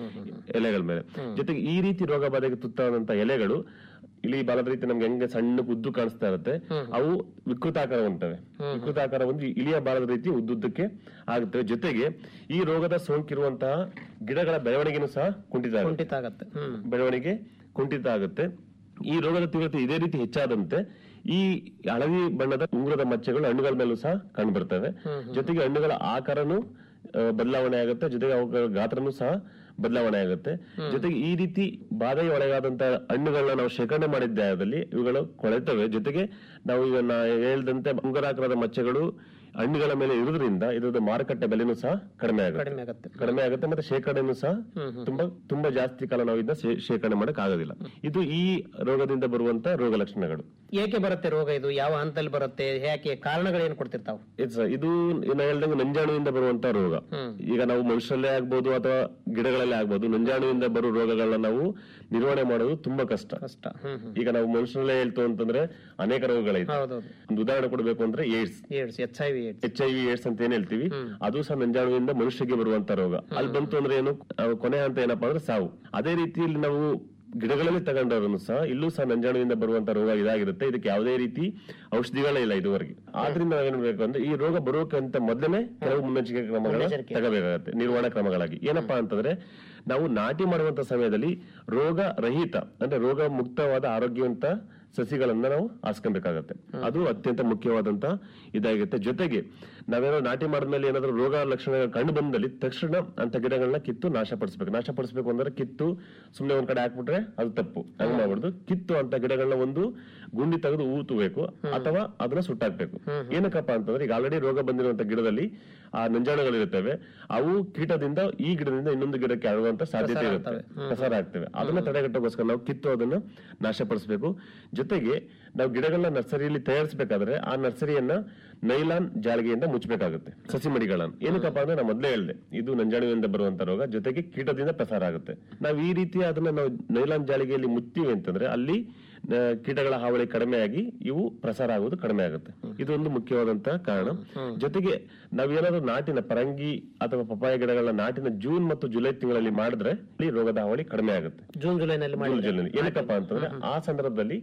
ಎಲೆಗಳ ಮೇಲೆ ಜೊತೆಗೆ ಈ ರೀತಿ ರೋಗ ಬಾಧೆಗೆ ತುತ್ತಾದಂತ ಎಲೆಗಳು ಇಳಿ ಬಾಲದ ರೀತಿ ನಮ್ಗೆ ಹೆಂಗೆ ಸಣ್ಣ ಉದ್ದು ಕಾಣಿಸ್ತಾ ಇರುತ್ತೆ ಅವು ವಿಕೃತಾಕಾರ ಹೊಂಟವೆ ವಿಕೃತಾಕಾರ ಒಂದು ಇಳಿಯ ಬಾಲದ ರೀತಿ ಉದ್ದುದ್ದಕ್ಕೆ ಆಗುತ್ತವೆ ಜೊತೆಗೆ ಈ ರೋಗದ ಸೋಂಕಿರುವಂತಹ ಗಿಡಗಳ ಬೆಳವಣಿಗೆನೂ ಸಹ ಕುಂಠಿತ ಆಗುತ್ತೆ. ಕುಂಠಿತ ಆಗತ್ತೆ ಹ್ಮ್ ಬೆಳವಣಿಗೆ ಕುಂಠಿತ ಆಗುತ್ತೆ ಈ ರೋಗದ ತೀವ್ರತೆ ಇದೇ ರೀತಿ ಹೆಚ್ಚಾದಂತೆ ಈ ಹಳದಿ ಬಣ್ಣದ ಉಂಗುರದ ಮಚ್ಚೆಗಳು ಹಣ್ಣುಗಳ ಮೇಲೂ ಸಹ ಕಂಡು ಬರ್ತವೆ ಜೊತೆಗೆ ಹಣ್ಣುಗಳ ಆಕಾರನು ಆ, ಬದಲಾವಣೆ ಆಗುತ್ತೆ ಜೊತೆಗೆ ಅವುಗಳ ಗಾತ್ರನೂ ಸಹ ಬದಲಾವಣೆ ಆಗುತ್ತೆ ಜೊತೆಗೆ ಈ ರೀತಿ ಬಾಧೆಗೆ ಒಳಗಾದಂತ ಹಣ್ಣುಗಳನ್ನ ನಾವು ಶೇಖರಣೆ ಮಾಡಿದ್ದ ಜಾಗದಲ್ಲಿ ಇವುಗಳು ಕೊಳೆತವೆ ಜೊತೆಗೆ ನಾವು ಈಗ ನಾ ಹೇಳ್ದಂತೆ ಉಂಗುರಾಕಾರದ ಮಚ್ಚೆಗಳು ಹಣ್ಣುಗಳ ಮೇಲೆ ಇರುವುದರಿಂದ ಇದ್ರದ್ದು ಮಾರುಕಟ್ಟೆ ಬೆಲೆನೂ ಸಹ ಕಡಿಮೆ ಆಗುತ್ತೆ ಕಡಿಮೆ ಆಗತ್ತೆ ಕಡಿಮೆ ಆಗುತ್ತೆ ಮತ್ತೆ ಶೇಖರಣೆನೂ ಸಹ ತುಂಬಾ ತುಂಬಾ ಜಾಸ್ತಿ ಕಾಲ ನಾವು ಇದನ್ನ ಶೇ- ಶೇಖರಣೆ ಮಾಡಕ್ ಆಗೋದಿಲ್ಲ ಇದು ಈ ರೋಗದಿಂದ ಬರುವಂತ ರೋಗ ಲಕ್ಷಣಗಳು ಏಕೆ ಬರುತ್ತೆ ರೋಗ ಇದು ಯಾವ ಹಂತದಲ್ಲಿ ಬರುತ್ತೆ ಯಾಕೆ ಕಾರಣಗಳೇನು ಕೊಡ್ತಿರ್ತಾವ It's a- ಇದು ನಾ ಹೇಳ್ದಂಗೆ ನಂಜಾಣುವಿಂದ ಬರುವಂತ ರೋಗ ಈಗ ನಾವು ಮನುಷ್ಯರಲ್ಲೇ ಆಗ್ಬೋದು ಅಥವಾ ಗಿಡಗಳಲ್ಲೇ ಆಗ್ಬೋದು ನಂಜಾಣುವಿಂದ ಬರೋ ರೋಗಗಳನ್ನ ನಾವು ನಿರ್ವಹಣೆ ಮಾಡೋದು ತುಂಬಾ ಕಷ್ಟ ಕಷ್ಟ ಹ್ಮ್ ಹ್ಮ್ ಈಗ ನಾವು ಮನುಷ್ಯರಲ್ಲೇ ಹೇಳ್ತು ಅಂತಂದ್ರೆ ಅನೇಕ ರೋಗಗಳಿದೆ ಹೌದೌದು ಒಂದು ಉದಾಹರಣೆ ಕೊಡಬೇಕು ಅಂದ್ರೆ AIDS AIDS H I V AIDS H I V AIDS ಅಂತ ಏನ್ ಹೇಳ್ತೀವಿ ಅದು ಸಹ ನಂಜಾಣುವಿಂದ ಮನುಷ್ಯಗೆ ಬರುವಂತ ರೋಗ ಅಲ್ಲಿ ಬಂತು ಅಂದ್ರೆ ಏನು ಆ, ಕೊನೆ ಹಂತ ಏನಪ್ಪಾ ಅಂದ್ರೆ ಸಾವು ಅದೇ ರೀತಿಯಲ್ಲಿ ನಾವು ಗಿಡಗಳಲ್ಲಿ ತಗೊಂಡವರನ್ನು ಸಹ ಇಲ್ಲೂ ಸಹ ನಂಜಾಣುವಿಂದ ಬರುವಂತ ರೋಗ ಇದಾಗಿರುತ್ತೆ ಇದಕ್ಕೆ ಯಾವುದೇ ರೀತಿ ಔಷಧಿಗಳೇ ಇಲ್ಲ ಇದುವರೆಗೆ ಆದ್ರಿಂದ ನಾವೇನ್ ಮಾಡ್ಬೇಕು ಅಂದ್ರೆ ಈ ರೋಗ ಬರೋಕಂತ ಮೊದಲನೇ ಕೆಲವು ಮುನ್ನೆಚ್ಚರಿಕೆ ಕ್ರಮಗಳನ್ನ ತಗೋಬೇಕಾಗತ್ತೆ ನಿರ್ವಹಣಾ ಕ್ರಮಗಳಾಗಿ ಏನಪ್ಪಾ ಅಂತಂದ್ರೆ ನಾವು ನಾಟಿ ಮಾಡುವಂತ ಸಮಯದಲ್ಲಿ ರೋಗ ರಹಿತ ಅಂದ್ರೆ ರೋಗ ಮುಕ್ತವಾದ ಆರೋಗ್ಯವಂತ ಸಸಿಗಳನ್ನ ನಾವು ಆಸ್ಕೊಬೇಕಾಗತ್ತೆ ಅದು ಅತ್ಯಂತ ಮುಖ್ಯವಾದಂತ ಇದಾಗಿರುತ್ತೆ ಜೊತೆಗೆ ನಾವೇನೋ ನಾಟಿ ಮಾಡಿದ್ಮೇಲೆ ಏನಾದ್ರೂ ರೋಗ ಲಕ್ಷಣಗಳು ಕಂಡು ಬಂದಲ್ಲಿ ತಕ್ಷಣ ಅಂತ ಗಿಡಗಳನ್ನ ಕಿತ್ತು ನಾಶಪಡಿಸ್ಬೇಕು ನಾಶಪಡಿಸ್ಬೇಕು ಅಂದ್ರೆ ಕಿತ್ತು ಸುಮ್ನೆ ಒಂದ್ ಕಡೆ ಹಾಕ್ಬಿಟ್ರೆ ಅದು ತಪ್ಪು ಹಂಗ್ ಮಾಡ್ಬಾರ್ದು ಕಿತ್ತು ಅಂತ ಗಿಡಗಳನ್ನ ಒಂದು ಗುಂಡಿ ತೆಗೆದು ಊತಬೇಕು ಅಥವಾ ಅದನ್ನ ಸುಟ್ಟಾಕ್ಬೇಕು ಏನಕ್ಕಪ್ಪ ಅಂತಂದ್ರೆ ಈಗ ಆಲ್ರೆಡಿ ರೋಗ ಬಂದಿರುವಂತ ಗಿಡದಲ್ಲಿ ಆ ನಂಜಾಣುಗಳಿರುತ್ತವೆ ಅವು ಕೀಟದಿಂದ ಈ ಗಿಡದಿಂದ ಇನ್ನೊಂದು ಗಿಡಕ್ಕೆ ಹರಡುವಂತ ಸಾಧ್ಯತೆ ಇರುತ್ತೆ ಪ್ರಸಾರ ಆಗ್ತವೆ ಅದನ್ನ ತಡೆಗಟ್ಟೋಗೋಸ್ಕರ ನಾವು ಕಿತ್ತು ಅದನ್ನ ನಾಶಪಡಿಸಬೇಕು ಜೊತೆಗೆ ನಾವು ಗಿಡಗಳನ್ನ ನರ್ಸರಿಯಲ್ಲಿ ತಯಾರಿಸಬೇಕಾದ್ರೆ ಆ ನರ್ಸರಿಯನ್ನ ನೈಲಾನ್ ಜಾಳಿಗೆಯಿಂದ ಮುಚ್ಚಬೇಕಾಗುತ್ತೆ ಸಸಿ ಮಡಿಗಳನ್ನ ಏನಕ್ಕಪ್ಪ ಅಂದ್ರೆ ನಾನು ಮೊದಲೇ ಹೇಳಿದೆ ಇದು ನಂಜಾಣುವಿನಿಂದ ಬರುವಂತ ರೋಗ ಜೊತೆಗೆ ಕೀಟದಿಂದ ಪ್ರಸಾರ ಆಗುತ್ತೆ ನಾವು ಈ ರೀತಿ ಅದನ್ನ ನಾವು ನೈಲಾನ್ ಜಾಳಿಗೆಯಲ್ಲಿ ಮುಚ್ತೀವಿ ಅಂತಂದ್ರೆ ಅಲ್ಲಿ ಆ, ಕೀಟಗಳ ಹಾವಳಿ ಕಡಿಮೆಯಾಗಿ ಇವು ಪ್ರಸಾರ ಆಗುವುದು ಕಡಿಮೆ ಆಗುತ್ತೆ ಇದೊಂದು ಮುಖ್ಯವಾದಂತ ಕಾರಣ ಜೊತೆಗೆ ನಾವೇನಾದ್ರೂ ನಾಟಿನ ಪರಂಗಿ ಅಥವಾ ಪಪಾಯ ಗಿಡಗಳ ನಾಟಿನ ಜೂನ್ ಮತ್ತು ಜುಲೈ ತಿಂಗಳಲ್ಲಿ ಮಾಡಿದ್ರೆ ಅಲ್ಲಿ ರೋಗದ ಹಾವಳಿ ಕಡಿಮೆ ಆಗುತ್ತೆ ಜೂನ್ ಜುಲೈನಲ್ಲಿ ಮಾಡಿ ಜೂನ್ ಜುಲೈನಲ್ಲಿ ಏನಕ್ಕಪ್ಪ ಅಂತಂದ್ರೆ ಆ ಸಂದರ್ಭದಲ್ಲಿ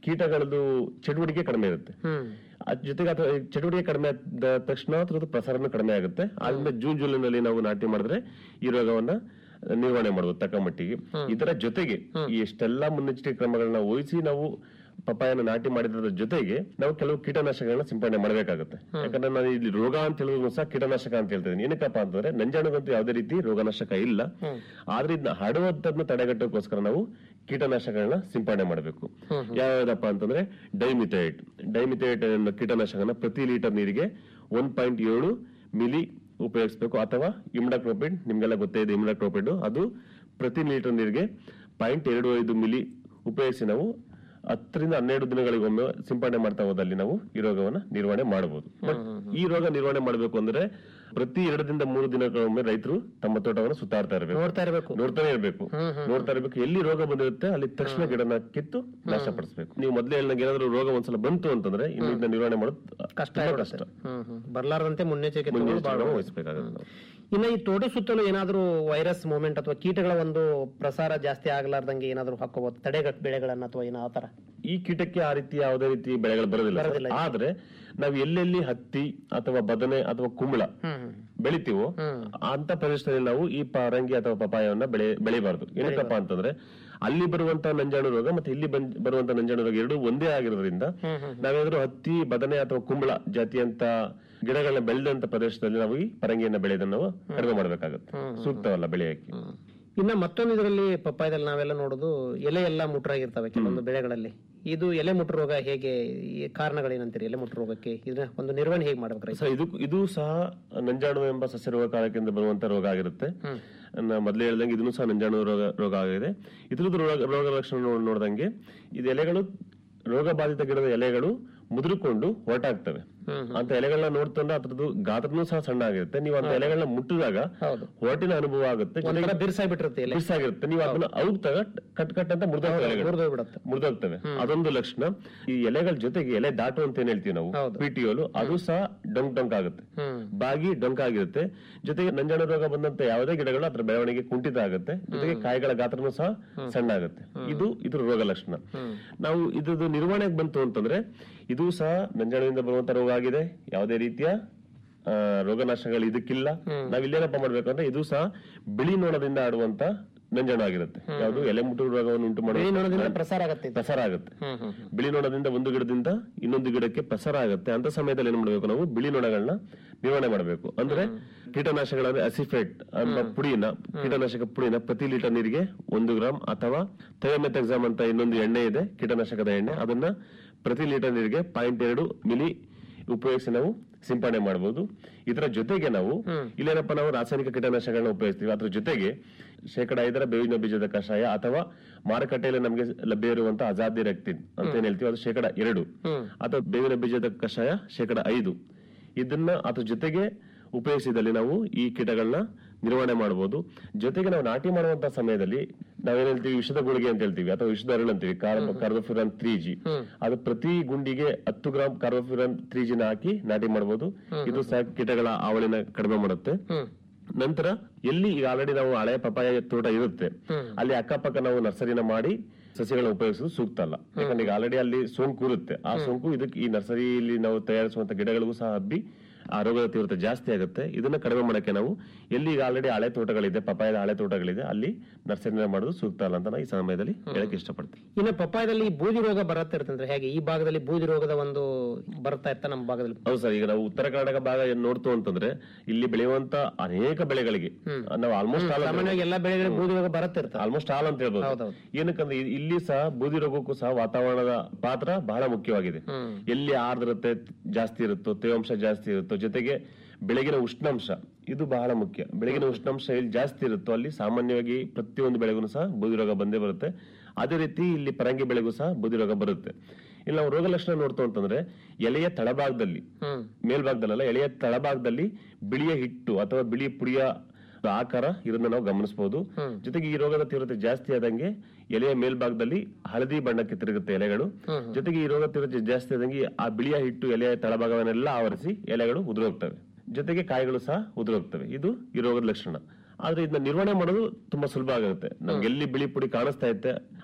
ಕೀಟಗಳದ್ದು ಚಟುವಟಿಕೆ ಕಡಿಮೆ ಇರುತ್ತೆ ಹ್ಮ್ ಅದ್ ಜೊತೆಗೆ ಅಥವಾ ಚಟುವಟಿಕೆ ಕಡಿಮೆ ಆದ ತಕ್ಷಣ ಅದ್ರದ್ದು ಪ್ರಸಾರನೂ ಕಡಿಮೆ ಆಗುತ್ತೆ ಆದ್ರಿಂದ ಜೂನ್ ಜುಲೈನಲ್ಲಿ ನಾವು ನಾಟಿ ಮಾಡಿದ್ರೆ ಈ ರೋಗವನ್ನ ನಿರ್ವಹಣೆ ಮಾಡಬಹುದು ತಕ್ಕ ಮಟ್ಟಿಗೆ ಇದರ ಜೊತೆಗೆ ಈ ಎಷ್ಟೆಲ್ಲಾ ಮುನ್ನೆಚ್ಚರಿಕೆ ಕ್ರಮಗಳನ್ನ ವಹಿಸಿ ನಾವು ಪಪ್ಪಾಯನ ನಾಟಿ ಮಾಡಿದ್ರ ಜೊತೆಗೆ ನಾವು ಕೆಲವು ಕೀಟನಾಶಕಗಳನ್ನ ಸಿಂಪಡಣೆ ಮಾಡಬೇಕಾಗುತ್ತೆ ಯಾಕಂದ್ರೆ ನಾನು ಇಲ್ಲಿ ರೋಗ ಅಂತ ಹೇಳಿದ್ರು ಸಹ ಕೀಟನಾಶಕ ಅಂತ ಹೇಳ್ತಿದ್ದೀನಿ ಏನಕ್ಕಪ್ಪ ಅಂತಂದ್ರೆ ನಂಜಾಣಗಂತೂ ಯಾವುದೇ ರೀತಿ ರೋಗನಾಶಕ ಇಲ್ಲ ಆದ್ರೆ ಇದನ್ನ ಹರಡುವಂತದ್ನ ತಡೆಗಟ್ಟೋಕೋಸ್ಕರ ನಾವು ಕೀಟನಾಶಕಗಳನ್ನ ಸಿಂಪಡಣೆ ಮಾಡಬೇಕು ಯಾವ್ಯಾವ್ದಪ್ಪ ಅಂತಂದ್ರೆ ಡೈಮಿಥೇಟ್ ಡೈಮಿಥೇಟ್ ಅನ್ನೋ ಕೀಟನಾಶಕನ ಪ್ರತಿ ಲೀಟರ್ ನೀರಿಗೆ ಒನ್ ಪಾಯಿಂಟ್ ಏಳು ಮಿಲಿ ಉಪಯೋಗಿಸಬೇಕು ಅಥವಾ ಇಮ್ಡಾಕ್ರೋಪಿಡ್ ನಿಮ್ಗೆಲ್ಲ ಗೊತ್ತೇ ಇದೆ ಇಮ್ಡಾಕ್ರೋಪಿಡ್ ಅದು ಪ್ರತಿ ಲೀಟರ್ ನೀರಿಗೆ ಪಾಯಿಂಟ್ ಎರಡು ಐದು ಮಿಲಿ ಉಪಯೋಗಿಸಿ ನಾವು ಹತ್ತರಿಂದ ಹನ್ನೆರಡು ದಿನಗಳಿಗೊಮ್ಮೆ ಸಿಂಪಡಣೆ ಮಾಡ್ತಾ ಹೋದಲ್ಲಿ ನಾವು ಈ ರೋಗವನ್ನ ನಿರ್ವಹಣೆ ಮಾಡಬಹುದು ಬಟ್ ಈ ರೋಗ ನಿರ್ವಹಣೆ ಮಾಡಬೇಕು ಅಂದ್ರೆ ಪ್ರತಿ ಎರಡರಿಂದ ಮೂರು ದಿನಗಳೊಮ್ಮೆ ರೈತರು ತಮ್ಮ ತೋಟವನ್ನು ಸುತ್ತಾಡ್ತಾ ಇರಬೇಕು ನೋಡ್ತಾ ಇರಬೇಕು ನೋಡ್ತಾನೆ ಇರಬೇಕು ನೋಡ್ತಾ ಇರಬೇಕು ಎಲ್ಲಿ ರೋಗ ಬಂದಿರುತ್ತೆ ಅಲ್ಲಿ ತಕ್ಷಣ ಗಿಡನ ಕಿತ್ತು ನಾಶಪಡಿಸಬೇಕು ನೀವು ಮೊದಲೇ ಹೇಳಿದಾಗ ಏನಾದ್ರು ರೋಗ ಒಂದ್ಸಲ ಬಂತು ಅಂತಂದ್ರೆ ಇನ್ನು ಇದನ್ನ ನಿರ್ವಹಣೆ ಮಾಡೋದು ಕಷ್ಟ ತುಂಬಾ ಇರುತ್ತೆ. ಕಷ್ಟ ಹ್ಮ್ ಹ್ಮ್ ಬರ್ಲಾರ್ದಂತೆ ಮುನ್ನೆಚ್ಚರಿಕೆ ತಗೊಳ್ಳೋದು ಮುನ್ನೆಚ್ಚರಿಕೆ ಬಹಳ ವಹಿಸಬೇಕಾಗುತ್ತೆ ನಾವು. ಇನ್ನ ಈ ತೋಟ ಸುತ್ತಲೂ ಏನಾದ್ರೂ ವೈರಸ್ ಮೂವ್ಮೆಂಟ್ ಅಥವಾ ಕೀಟಗಳ ಒಂದು ಪ್ರಸಾರ ಜಾಸ್ತಿ ಆಗ್ಲಾರ್ದಂಗೆ ಏನಾದ್ರೂ ಹಾಕೋಬಹುದು ತಡೆಗಟ್ ಬೆಳೆಗಳನ್ನ ಅಥವಾ ಏನೋ ಆತರ ಈ ಕೀಟಕ್ಕೆ ಆ ರೀತಿ ಯಾವುದೇ ರೀತಿ ಬೆಳೆಗಳು ಬರೋದಿಲ್ಲ ಸರ್. ಬರೋದಿಲ್ಲ. ಆದ್ರೆ ನಾವು ಎಲ್ಲೆಲ್ಲಿ ಹತ್ತಿ ಅಥವಾ ಬದನೆ ಅಥವಾ ಕುಂಬಳ ಬೆಳಿತೀವೋ ಅಂತ ಪ್ರದೇಶದಲ್ಲಿ ನಾವು ಈ ಪರಂಗಿ ಅಥವಾ ಪಪಾಯವನ್ನ ಬೆಳೆ ಬೆಳಿಬಾರ್ದು ಏನಕ್ಕಪ್ಪ ಅಂತಂದ್ರೆ ಅಲ್ಲಿ ಬರುವಂತ ನಂಜಾಣು ರೋಗ ಮತ್ತೆ ಇಲ್ಲಿ ಬಂದ್- ಬರುವಂತ ನಂಜಾಣು ರೋಗ ಎರಡು ಒಂದೇ ಆಗಿರೋದ್ರಿಂದ ನಾವೇನಾದ್ರೂ ಹತ್ತಿ ಬದನೆ ಅಥವಾ ಕುಂಬಳ ಜಾತಿಯಂತ ಗಿಡಗಳನ್ನ ಬೆಳೆದಂತ ಪ್ರದೇಶದಲ್ಲಿ ನಾವು ಈ ಪರಂಗಿಯನ್ನ ಬೆಳೆಯೋದನ್ನ ನಾವು ಕಡಿಮೆ ಮಾಡ್ಬೇಕಾಗುತ್ತೆ ಸೂಕ್ತವಲ್ಲ ಬೆಳೆಯಕ್ಕೆ ಇನ್ನ ಮತ್ತೊಂದು ಇದರಲ್ಲಿ ಪಪ್ಪಾಯದಲ್ಲಿ ನಾವೆಲ್ಲ ನೋಡೋದು ಎಲೆ ಎಲ್ಲ ಮುಟ್ರಾಗಿರ್ತವೆ ಕೆಲವೊಂದು ಬೆಳೆಗಳಲ್ಲಿ ಇದು ಎಲೆ ಮುಟ್ಟು ರೋಗ ಹೇಗೆ ಈ ಕಾರಣಗಳೇನಂತೀರಿ ಎಲೆ ಮುಟ್ಟು ರೋಗಕ್ಕೆ ಇದನ್ನ ಒಂದು ನಿರ್ವಹಣೆ ಹೇಗೆ ಮಾಡ್ಬೇಕು ರೈತ ಸೊ ಇದು ಇದು ಸಹ ನಂಜಾಣು ಎಂಬ ಸಸ್ಯ ರೋಗ ಕಾರಣದಿಂದ ಬರುವಂತ ರೋಗ ಆಗಿರುತ್ತೆ ನಾ ಮೊದಲೇ ಹೇಳ್ದಂಗೆ ಇದನ್ನು ಸಹ ನಂಜಾಣು ರೋಗ ರೋಗ ಆಗಿದೆ ಇದ್ರದ್ದು ರೋಗ ರೋಗ ಲಕ್ಷಣ ನೋಡ್- ನೋಡ್ದಂಗೆ ಇದು ಎಲೆಗಳು ರೋಗ ಬಾಧಿತ ಗಿಡದ ಎಲೆಗಳು ಮುದುರಿಕೊಂಡು ಹೊರಟಾಗ್ತವೆ ಅಂತ ಎಲೆಗಳನ್ನ ನೋಡ್ತಂದ್ರೆ ಅದ್ರದ್ದು ಗಾತ್ರನೂ ಸಹ ಸಣ್ಣ ಆಗಿರುತ್ತೆ ನೀವು ಅಂತ ಎಲೆಗಳನ್ನ ಮುಟ್ಟಿದಾಗ ಹೌದು. ಹೊರಟಿನ ಅನುಭವ ಆಗುತ್ತೆ ಒಂಥರ ಬಿರ್ಸಾಗ್ಬಿಟ್ಟಿರುತ್ತೆ ಎಲೆ ಬಿರ್ಸಾಗಿರುತ್ತೆ ನೀವು ಅದನ್ನ ಔಗ್ತಾಗ ಕಟ್ ಕಟ್ ಅಂತ ಮುರಿದೋಗ್ತವೆ ಎಲೆಗಳು ಮುರಿದೋಗ್ಬಿಡುತ್ತೆ ಮುರಿದೋಗ್ತವೆ ಅದೊಂದು ಲಕ್ಷಣ ಈ ಎಲೆಗಳ ಜೊತೆಗೆ ಎಲೆ ದಾಟು ಅಂತ ಏನ್ ಹೇಳ್ತೀವಿ ನಾವು ಹೌದು. ಪಿಟಿಯೋಲು ಅದು ಸಹ ಡೊಂಕ್ ಡೊಂಕ್ ಆಗುತ್ತೆ ಹ್ಮ್ ಬಾಗಿ ಡೊಂಕ್ ಆಗಿರುತ್ತೆ ಜೊತೆಗೆ ನಂಜಾಣ ರೋಗ ಬಂದಂತ ಯಾವುದೇ ಗಿಡಗಳು ಅದ್ರ ಬೆಳವಣಿಗೆ ಕುಂಠಿತ ಆಗುತ್ತೆ ಜೊತೆಗೆ ಕಾಯಿಗಳ ಗಾತ್ರನೂ ಸಹ ಸಣ್ಣ ಆಗುತ್ತೆ ಇದು ಇದ್ರ ರೋಗ ಲಕ್ಷಣ ನಾವು ಇದ್ರದ್ದು ನಿರ್ವಹಣೆಗೆ ಬಂತು ಅಂತಂದ್ರೆ ಇದು ಸಹ ನಂಜಾಣದಿಂದ ಬರುವಂತ ರೋಗ ಆಗಿದೆ ಯಾವುದೇ ರೀತಿಯ ಆ, ರೋಗನಾಶಕಗಳು ಇದಕ್ಕಿಲ್ಲ ನಾವ್ ಇಲ್ಲೇನಪ್ಪ ಮಾಡ್ಬೇಕು ಅಂದ್ರೆ ಇದು ಸಹ ಬಿಳಿ ನೋಣದಿಂದ ಆಡುವಂತ ನಂಜಾಣು ಆಗಿರುತ್ತೆ ಯಾವುದು ಎಲೆ ಮುಟ್ಟು ರೋಗವನ್ನು ಉಂಟು ಬಿಳಿ ನೊಣದಿಂದ ಮಾಡುವ ಪ್ರಸಾರ ಆಗತ್ತೆ ಇದು. ಪ್ರಸಾರ ಆಗುತ್ತೆ ಹ್ಮ್ ಹ್ಮ್ ಬಿಳಿ ನೊಣದಿಂದ ಒಂದು ಗಿಡದಿಂದ ಇನ್ನೊಂದು ಗಿಡಕ್ಕೆ ಪ್ರಸಾರ ಆಗುತ್ತೆ ಅಂತ ಸಮಯದಲ್ಲಿ ಏನ್ ಮಾಡಬೇಕು ನಾವು ಬಿಳಿ ನೊಣಗಳನ್ನ ನಿರ್ವಹಣೆ ಮಾಡಬೇಕು ಅಂದ್ರೆ ಕೀಟನಾಶಕಗಳಂದ್ರೆ ಅಸಿಫೇಟ್ ಎಂಬ ಪುಡಿನ ಕೀಟನಾಶಕ ಪುಡಿನ ಪ್ರತಿ ಲೀಟರ್ ನೀರಿಗೆ ಒಂದು ಗ್ರಾಮ್ ಅಥವಾ ಥಯೋಮೆಥಾಕ್ಸಾಮ್ ಅಂತ ಇನ್ನೊಂದು ಎಣ್ಣೆ ಇದೆ ಕೀಟನಾಶಕದ ಎಣ್ಣೆ ಅದನ್ನ ಪ್ರತಿ ಲೀಟರ್ ನೀರಿಗೆ ಪಾಯಿಂಟ್ ಎರಡು ಮಿಲಿ ಉಪಯೋಗಿಸಿ ನಾವು ಸಿಂಪಡಣೆ ಮಾಡಬಹುದು ಇದರ ಜೊತೆಗೆ ನಾವು ಇಲ್ಲೇನಪ್ಪ ನಾವು ರಾಸಾಯನಿಕ ಕೀಟನಾಶಕಗಳನ್ನ ಉಪಯೋಗಿಸ್ತೀವಿ ಅದ್ರ ಜೊತೆಗೆ ಶೇಕಡ ಐದರ ಬೇವಿನ ಬೀಜದ ಕಷಾಯ ಅಥವಾ ಮಾರುಕಟ್ಟೆಯಲ್ಲಿ ನಮಗೆ ಲಭ್ಯ ಇರುವಂತ ಅಜಾದಿ ರೆಕ್ಟಿನ್ ಅಂತ ಏನ್ ಹೇಳ್ತೀವಿ ಅದು ಶೇಕಡ ಎರಡು ಅಥವಾ ಬೇವಿನ ಬೀಜದ ಕಷಾಯ ಶೇಕಡ ಐದು ಇದನ್ನ ಅದ್ರ ಜೊತೆಗೆ ಉಪಯೋಗಿಸಿದಲ್ಲಿ ನಾವು ಈ ಕೀಟಗಳನ್ನ ನಿರ್ವಹಣೆ ಮಾಡಬಹುದು ಜೊತೆಗೆ ನಾವು ನಾಟಿ ಮಾಡುವಂತ ಸಮಯದಲ್ಲಿ ನಾವೇನ್ ಹೇಳ್ತೀವಿ ವಿಷದ ಗುಳಿಗೆ ಅಂತ ಹೇಳ್ತೀವಿ ಅಥವಾ ವಿಷದ ಅರಳು ಅಂತೀವಿ ಕಾರ್ಬೋಫಿರಾನ್ ತ್ರೀ ಜಿ ಅದು ಪ್ರತಿ ಗುಂಡಿಗೆ ಹತ್ತು ಗ್ರಾಮ್ ಕಾರ್ಬೋಫಿರಾನ್ ತ್ರೀ ಜಿನ ಹಾಕಿ ನಾಟಿ ಮಾಡಬಹುದು ಇದು ಸಹ ಕೀಟಗಳ ಆವಳಿನ ಕಡಿಮೆ ಮಾಡುತ್ತೆ ನಂತರ ಎಲ್ಲಿ ಈಗ ಆಲ್ರೆಡಿ ನಾವು ಹಳೆ ಪಪಾಯ ತೋಟ ಇರುತ್ತೆ ಅಲ್ಲಿ ಅಕ್ಕಪಕ್ಕ ನಾವು ನರ್ಸರಿನ ಮಾಡಿ ಸಸ್ಯಗಳನ್ನ ಉಪಯೋಗಿಸೋದು ಸೂಕ್ತ ಅಲ್ಲ ಯಾಕಂದ್ರೆ ಈಗ ಆಲ್ರೆಡಿ ಅಲ್ಲಿ ಸೋಂಕು ಇರುತ್ತೆ ಆ ಸೋಂಕು ಇದಕ್ಕೆ ಈ ನರ್ಸರಿಯಲ್ಲಿ ನಾವು ತಯಾರಿಸುವಂತ ಗಿಡಗಳಿಗೂ ಸಹ ಹಬ್ಬಿ ಆ ರೋಗದ ತೀವ್ರತೆ ಜಾಸ್ತಿ ಆಗುತ್ತೆ ಇದನ್ನ ಕಡಿಮೆ ಮಾಡಕ್ಕೆ ನಾವು ಎಲ್ಲಿ ಈಗ ಆಲ್ರೆಡಿ ಹಳೆ ತೋಟಗಳಿದೆ ಪಪಾಯದ ಹಳೆ ತೋಟಗಳಿದೆ ಅಲ್ಲಿ ನರ್ಸರಿನ ಮಾಡೋದು ಸೂಕ್ತ ಅಲ್ಲ ಅಂತ ನಾನು ಈ ಸಮಯದಲ್ಲಿ ಹೇಳಕ್ ಇಷ್ಟಪಡ್ತೀನಿ ಇನ್ನು ಪಪ್ಪಾಯದಲ್ಲಿ ಬೂದಿ ರೋಗ ಬರತ್ತೆ ಇರ್ತಂದ್ರೆ ಹೇಗೆ ಈ ಭಾಗದಲ್ಲಿ ಬೂದಿ ರೋಗದ ಒಂದು ಬರ್ತಾ ಇರ್ತಾ ನಮ್ಮ ಭಾಗದಲ್ಲಿ ಹೌದು ಸರ್ ಈಗ ನಾವು ಉತ್ತರ ಕರ್ನಾಟಕ ಭಾಗ ಏನ್ ನೋಡ್ತು ಅಂತಂದ್ರೆ ಇಲ್ಲಿ ಬೆಳೆಯುವಂತ ಅನೇಕ ಬೆಳೆಗಳಿಗೆ ನಾವು ಆಲ್ಮೋಸ್ಟ್ ಆಲ್ ಸಾಮಾನ್ಯವಾಗಿ ಎಲ್ಲಾ ಬೆಳೆಗಳಿಗೆ ಬೂದಿ ರೋಗ ಬರತ್ತೆ ಇರ್ತದೆ ಆಲ್ಮೋಸ್ಟ್ ಆಲ್ ಅಂತ ಹೇಳ್ಬೋದು ಹೌದೌದು. ಏನಕ್ಕಂದ್ರೆ ಇ- ಇಲ್ಲಿ ಸಹ ಬೂದಿ ರೋಗಕ್ಕೂ ಸಹ ವಾತಾವರಣದ ಪಾತ್ರ ಬಹಳ ಮುಖ್ಯವಾಗಿದೆ ಎಲ್ಲಿ ಆರ್ದ್ರತೆ ಜಾಸ್ತಿ ಇರುತ್ತೋ ತೇವಾಂಶ ಜಾಸ್ತಿ ಇರುತ್ತೋ ಜೊತೆಗೆ ಬೆಳಗಿನ ಉಷ್ಣಾಂಶ ಇದು ಬಹಳ ಮುಖ್ಯ ಬೆಳಗಿನ ಉಷ್ಣಾಂಶ ಎಲ್ಲಿ ಜಾಸ್ತಿ ಇರುತ್ತೋ ಅಲ್ಲಿ ಸಾಮಾನ್ಯವಾಗಿ ಪ್ರತಿಯೊಂದು ಬೆಳೆಗೂ ಸಹ ಬೂದಿ ರೋಗ ಬಂದೇ ಬರುತ್ತೆ ಅದೇ ರೀತಿ ಇಲ್ಲಿ ಪರಂಗಿ ಬೆಳೆಗೂ ಸಹ ಬೂದಿ ರೋಗ ಬರುತ್ತೆ ಇಲ್ಲಿ ನಾವು ರೋಗ ಲಕ್ಷಣ ನೋಡ್ತು ಅಂತಂದ್ರೆ ಎಲೆಯ ತಳಭಾಗದಲ್ಲಿ ಮೇಲ್ಭಾಗದಲ್ಲ ಎಲೆಯ ತಳಭಾಗದಲ್ಲಿ ಬಿಳಿಯ ಹಿಟ್ಟು ಅಥವಾ ಬಿಳಿ ಪುಡಿಯ ಆಕಾರ ಇದನ್ನ ನಾವು ಗಮನಿಸಬಹುದು ಜೊತೆಗೆ ಈ ರೋಗದ ತೀವ್ರತೆ ಜಾಸ್ತಿ ಆದಂಗೆ ಎಲೆಯ ಮೇಲ್ಭಾಗದಲ್ಲಿ ಹಳದಿ ಬಣ್ಣಕ್ಕೆ ತಿರುಗುತ್ತೆ ಎಲೆಗಳು ಜೊತೆಗೆ ಈ ರೋಗ ತೀವ್ರತೆ ಜಾಸ್ತಿ ಆದಂಗೆ ಆ ಬಿಳಿಯ ಹಿಟ್ಟು ಎಲೆಯ ತಳಭಾಗವನ್ನೆಲ್ಲ ಆವರಿಸಿ ಎಲೆಗಳು ಉದುರೋಗ್ತವೆ ಜೊತೆಗೆ ಕಾಯಿಗಳು ಸಹ ಉದುರೋಗ್ತವೆ ಇದು ಈ ರೋಗದ ಲಕ್ಷಣ ಆದ್ರೆ ಇದನ್ನ ನಿರ್ವಹಣೆ ಮಾಡೋದು ತುಂಬಾ ಸುಲಭ ಆಗುತ್ತೆ ನಮ್ಗೆ ಎಲ್ಲಿ ಬಿಳಿ ಪುಡಿ ಕಾಣಿಸ್ತಾ ಇತ್ತೆ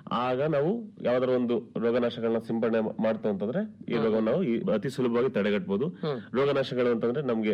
ಆಗ ನಾವು ಯಾವ್ದಾರ ಒಂದು ರೋಗನಾಶಗಳನ್ನ ಸಿಂಪಡಣೆ ಮಾಡ್ತು ಅಂತಂದ್ರೆ ಈ ರೋಗವನ್ನು ನಾವು ಈ- ಅತಿ ಸುಲಭವಾಗಿ ತಡೆಗಟ್ಟಬಹುದು ರೋಗನಾಶಗಳು ಅಂತಂದ್ರೆ ನಮ್ಗೆ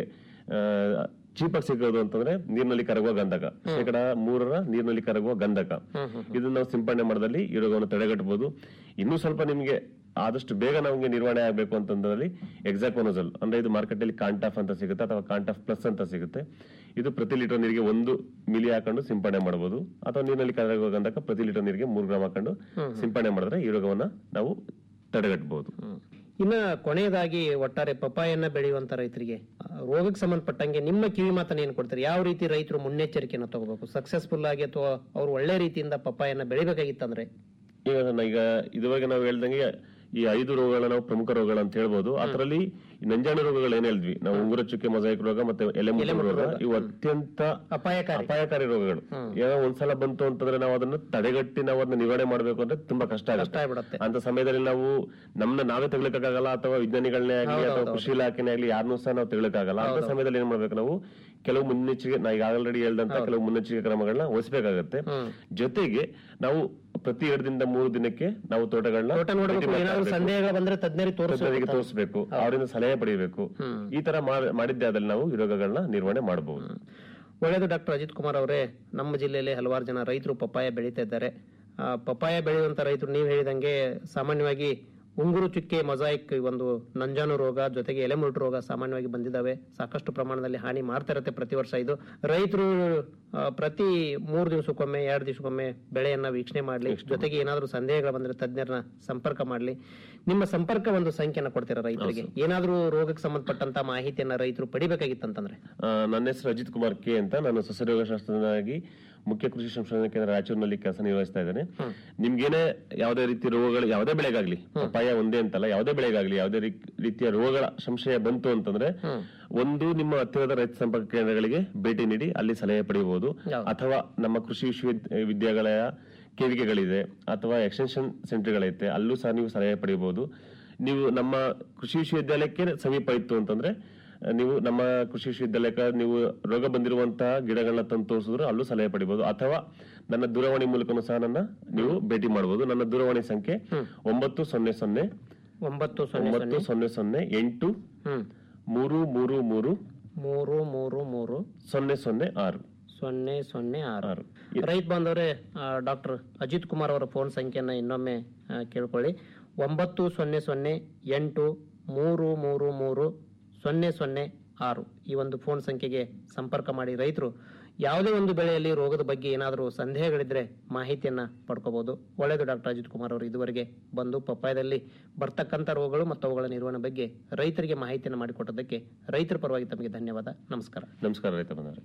ಚೀಪಾಗಿ ಸಿಗೋದು ಅಂತಂದ್ರೆ ನೀರಿನಲ್ಲಿ ಕರಗುವ ಗಂಧಕ ಶೇಕಡ ಮೂರರ ನೀರಿನಲ್ಲಿ ಕರಗುವ ಗಂಧಕ ಇದನ್ನ ನಾವು ಸಿಂಪಡಣೆ ಮಾಡದಲ್ಲಿ ಈ ರೋಗವನ್ನು ತಡೆಗಟ್ಟಬಹುದು ಇನ್ನೂ ಸ್ವಲ್ಪ ನಿಮ್ಗೆ ಆದಷ್ಟು ಬೇಗ ನಮಗೆ ನಿರ್ವಹಣೆ ಆಗಬೇಕು ಅಂತಂದ್ರಲ್ಲಿ ಎಕ್ಸಾಕ್ವನೋಸಲ್ ಅಂದ್ರೆ ಇದು ಮಾರ್ಕೆಟ್ ಅಲ್ಲಿ ಕಾಂಟಾಫ್ ಅಂತ ಸಿಗುತ್ತೆ ಅಥವಾ ಕಾಂಟಾಫ್ ಪ್ಲಸ್ ಅಂತ ಸಿಗುತ್ತೆ ಇದು ಪ್ರತಿ ಲೀಟರ್ ನೀರಿಗೆ ಒಂದು ಮಿಲಿ ಹಾಕೊಂಡು ಸಿಂಪಡಣೆ ಮಾಡಬಹುದು ಅಥವಾ ನೀರಿನಲ್ಲಿ ಕರಗುವ ಗಂಧಕ ಪ್ರತಿ ಲೀಟರ್ ನೀರಿಗೆ ಮೂರು ಗ್ರಾಮ್ ಹಾಕೊಂಡು ಸಿಂಪಡಣೆ ಮಾಡಿದ್ರೆ ಈ ರೋಗವನ್ನ ನಾವು ತಡೆಗಟ್ಟಬಹುದು ಇನ್ನ ಕೊನೆಯದಾಗಿ ಒಟ್ಟಾರೆ ಪಪ್ಪಾಯನ್ನ ಬೆಳೆಯುವಂತ ರೈತರಿಗೆ ಆ, ರೋಗಕ್ಕೆ ಸಂಬಂಧಪಟ್ಟಂಗೆ ನಿಮ್ಮ ಕಿವಿ ಮಾತನ್ನ ಏನ್ ಕೊಡ್ತಾರೆ ಯಾವ ರೀತಿ ರೈತರು ಮುನ್ನೆಚ್ಚರಿಕೆಯನ್ನು ತಗೋಬೇಕು ಸಕ್ಸಸ್ಫುಲ್ ಆಗಿ ಅಥವಾ ಅವ್ರು ಒಳ್ಳೆ ರೀತಿಯಿಂದ ಪಪ್ಪಾಯನ್ನ ಬೆಳಿಬೇಕಾಗಿತ್ತಂದ್ರೆ ಈಗ ನನ್ನ ಈಗ ಇದುವರೆಗೆ ನಾವು ಹೇಳ್ದಂಗೆ ಈ ಐದು ರೋಗಗಳನ್ನ ನಾವು ಪ್ರಮುಖ ರೋಗಗಳು ಅಂತ ಹೇಳ್ಬೋದು ಅದರಲ್ಲಿ ನಂಜಾಣು ರೋಗಗಳು ಏನ್ ಹೇಳಿದ್ವಿ ನಾವು ಉಂಗುರ ಚುಕ್ಕೆ ಮೊಸಾಯಿಕ್ ರೋಗ ಮತ್ತೆ ಎಲೆಮುಟ್ಟು ರೋಗ ಇವು ಅತ್ಯಂತ ಅಪಾಯಕಾರಿ ಅಪಾಯಕಾರಿ ರೋಗಗಳು ಏನೋ ಒಂದ್ಸಲ ಬಂತು ಅಂತಂದ್ರೆ ನಾವು ಅದನ್ನ ತಡೆಗಟ್ಟಿ ನಾವು ಅದನ್ನ ನಿವಾರಣೆ ಮಾಡ್ಬೇಕು ಅಂದ್ರೆ ತುಂಬಾ ಕಷ್ಟ ಕಷ್ಟ ಆಗುತ್ತೆ ಆಗ್ಬಿಡತ್ತೆ ಅಂತ ಸಮಯದಲ್ಲಿ ನಾವು ನಮ್ಮನ್ನ ನಾವೇ ತೆಗ್ಲಿಕ್ಕಾಗಲ್ಲ ಅಥವಾ ವಿಜ್ಞಾನಿಗಳನ್ನೇ ಆಗ್ಲಿ ಅಥವಾ ಕೃಷಿ ಇಲಾಖೆನೇ ಆಗ್ಲಿ ಯಾರನ್ನೂ ಸಹ ನಾವು ತೆಗ್ಲಿಕ್ಕಾಗಲ್ಲ ಅಂತ ಸಮಯದಲ್ಲಿ ಏನ್ ಮಾಡ್ಬೇಕು ನಾವು ಕೆಲವು ಮುನ್ನೆಚ್ಚರಿಕೆ ನಾ ಈಗ ಆಲ್ರೆಡಿ ಹೇಳ್ದಂತ ಕೆಲವು ಮುನ್ನೆಚ್ಚರಿಕೆ ಕ್ರಮಗಳನ್ನ ವಹಿಸಬೇಕಾಗತ್ತೆ ಜೊತೆಗೆ ನಾವು ಪ್ರತಿ ಎರಡರಿಂದ ಮೂರು ದಿನಕ್ಕೆ ನಾವು ತೋಟಗಳನ್ನ ತೋಟ ನೋಡ್ಬೇಕು ಏನಾದ್ರು ಸಂದೇಹಗಳು ಬಂದ್ರೆ ತಜ್ಞರಿಗೆ ತೋರಿಸಬೇಕು ತಜ್ಞರಿಗೆ ತೋರಿಸಬೇಕು ಅವರಿಂದ ಸಲಹೆ ಪಡೆಯಬೇಕು ಈ ತರ ಮಾಡ್- ಮಾಡಿದ್ದೆ ಆದಲ್ಲಿ ನಾವು ಈ ರೋಗಗಳನ್ನ ನಿರ್ವಹಣೆ ಮಾಡಬಹುದು ಒಳ್ಳೆಯದು ಡಾಕ್ಟರ್ ಅಜಿತ್ ಕುಮಾರ್ ಅವರೇ ನಮ್ಮ ಜಿಲ್ಲೆಯಲ್ಲಿ ಹಲವಾರು ಜನ ರೈತರು ಪಪ್ಪಾಯ ಬೆಳೀತಾ ಇದ್ದಾರೆ ಆ, ಪಪ್ಪಾಯ ಬೆಳೆಯುವಂತ ರೈತರು ನೀವು ಹೇಳಿದಂಗೆ ಸಾಮಾನ್ಯವಾಗಿ ಉಂಗುರು ಚುಕ್ಕೆ ಮೊಸಾಯಿಕ್ ಈ ಒಂದು ನಂಜಾನು ರೋಗ ಜೊತೆಗೆ ಎಲೆಮುರುಟು ರೋಗ ಸಾಮಾನ್ಯವಾಗಿ ಬಂದಿದ್ದಾವೆ ಸಾಕಷ್ಟು ಪ್ರಮಾಣದಲ್ಲಿ ಹಾನಿ ಮಾಡ್ತಾ ಇರುತ್ತೆ ಪ್ರತಿ ವರ್ಷ ಇದು ರೈತರು ಆ, ಪ್ರತಿ ಮೂರು ದಿವಸಕ್ಕೊಮ್ಮೆ ಎರಡು ದಿವಸಕ್ಕೊಮ್ಮೆ ಬೆಳೆಯನ್ನ ವೀಕ್ಷಣೆ ಮಾಡಲಿ ಜೊತೆಗೆ ಏನಾದರೂ ಸಂದೇಹಗಳು ಬಂದ್ರೆ ತಜ್ಞರನ್ನ ಸಂಪರ್ಕ ಮಾಡಲಿ ನಿಮ್ಮ ಸಂಪರ್ಕ ಒಂದು ಸಂಖ್ಯೆನ ಕೊಡ್ತೀರಾ ರೈತರಿಗೆ ಏನಾದರೂ ರೋಗಕ್ಕೆ ಸಂಬಂಧಪಟ್ಟಂತ ಮಾಹಿತಿಯನ್ನ ರೈತರು ಪಡಿಬೇಕಾಗಿತ್ತಂತಂದ್ರೆ ಆ, ನನ್ನ ಹೆಸರು ಅಜಿತ್ ಕುಮಾರ್ ಕೆ ಅಂತ ನಾನು ಸಸ್ಯರೋಗ ಶಾಸ್ತ್ರಜ್ಞನಾಗಿ ಮುಖ್ಯ ಕೃಷಿ ಸಂಶೋಧನಾ ಕೇಂದ್ರ ರಾಯಚೂರಿನಲ್ಲಿ ಕೆಲಸ ನಿರ್ವಹಿಸ್ತಾ ಇದ್ದೇನೆ ನಿಮ್ಗೇನೆ ಯಾವುದೇ ರೀತಿ ರೋಗಗಳು ಯಾವುದೇ ಬೆಳೆಗಾಗ್ಲಿ ಅಪಾಯ ಒಂದೇ ಅಂತಲ್ಲ ಯಾವುದೇ ಬೆಳೆಗಾಗ್ಲಿ ಯಾವುದೇ ರೀ- ರೀತಿಯ ರೋಗಗಳ ಸಂಶಯ ಬಂತು ಅಂತಂದ್ರೆ ಒಂದು ನಿಮ್ಮ ಹತ್ತಿರದ ರೈತ ಸಂಪರ್ಕ ಕೇಂದ್ರಗಳಿಗೆ ಭೇಟಿ ನೀಡಿ ಅಲ್ಲಿ ಸಲಹೆ ಪಡೆಯಬಹುದು ಅಥವಾ ನಮ್ಮ ಕೃಷಿ ವಿಶ್ವವಿದ್ಯಾಲಯ ಕೇವಿಕೆಗಳಿದೆ ಅಥವಾ ಎಕ್ಸ್ಟೆನ್ಷನ್ ಸೆಂಟರ್ಗಳೈತೆ ಅಲ್ಲೂ ಸಹ ನೀವು ಸಲಹೆ ಪಡೆಯಬಹುದು ನೀವು ನಮ್ಮ ಕೃಷಿ ವಿಶ್ವವಿದ್ಯಾಲಯಕ್ಕೆ ಸಮೀಪ ಇತ್ತು ಅಂತಂದ್ರೆ ಅಹ್, ನೀವು ನಮ್ಮ ಕೃಷಿ ವಿಶ್ವವಿದ್ಯಾಲಯಕ್ಕೆ ನೀವು ರೋಗ ಬಂದಿರುವಂತಹ ಗಿಡಗಳನ್ನ ತಂದು ತೋರಿಸಿದ್ರು ಅಲ್ಲೂ ಸಲಹೆ ಪಡಿಬಹುದು ಅಥವಾ ನನ್ನ ದೂರವಾಣಿ ಮೂಲಕನೂ ಸಹ ನನ್ನ ನೀವು ಭೇಟಿ ಮಾಡಬಹುದು ನನ್ನ ದೂರವಾಣಿ ಸಂಖ್ಯೆ ಒಂಬತ್ತು ಸೊನ್ನೆ ಸೊನ್ನೆ ಒಂಬತ್ತು ಸೊನ್ನೆ ಒಂಬತ್ತು ಸೊನ್ನೆ ಸೊನ್ನೆ ಎಂಟು ಹ್ಮ್ ಮೂರು ಮೂರು ಮೂರು ಮೂರು ಮೂರು ಮೂರು ಸೊನ್ನೆ ಸೊನ್ನೆ ಆರು ಸೊನ್ನೆ ಸೊನ್ನೆ ಆರು ಆರು ರೈತ ಬಾಂಧವರೇ ಡಾಕ್ಟರ್ ಅಜಿತ್ ಕುಮಾರ್ ಅವರ ಫೋನ್ ಸಂಖ್ಯೆಯನ್ನ ಇನ್ನೊಮ್ಮೆ ಆ, ಕೇಳ್ಕೊಳ್ಳಿ ಒಂಬತ್ತು ಸೊನ್ನೆ ಸೊನ್ನೆ ಎಂಟು ಮೂರು ಮೂರು ಮೂರು ಸೊನ್ನೆ ಸೊನ್ನೆ ಆರು ಈ ಒಂದು ಫೋನ್ ಸಂಖ್ಯೆಗೆ ಸಂಪರ್ಕ ಮಾಡಿ ರೈತರು ಯಾವುದೇ ಒಂದು ಬೆಳೆಯಲ್ಲಿ ರೋಗದ ಬಗ್ಗೆ ಏನಾದರೂ ಸಂದೇಹಗಳಿದ್ರೆ ಮಾಹಿತಿಯನ್ನ ಪಡ್ಕೋಬಹುದು ಒಳ್ಳೆಯದು ಡಾಕ್ಟರ್ ಅಜಿತ್ ಕುಮಾರ್ ಅವರು ಇದುವರೆಗೆ ಬಂದು ಪಪ್ಪಾಯದಲ್ಲಿ ಬರ್ತಕ್ಕಂಥ ರೋಗಗಳು ಮತ್ತು ಅವುಗಳ ನಿರ್ವಹಣೆ ಬಗ್ಗೆ ರೈತರಿಗೆ ಮಾಹಿತಿಯನ್ನು ಮಾಡಿಕೊಟ್ಟದಕ್ಕೆ ರೈತರ ಪರವಾಗಿ ತಮಗೆ ಧನ್ಯವಾದ ನಮಸ್ಕಾರ ನಮಸ್ಕಾರ ರೈತ ಬಂದವರೇ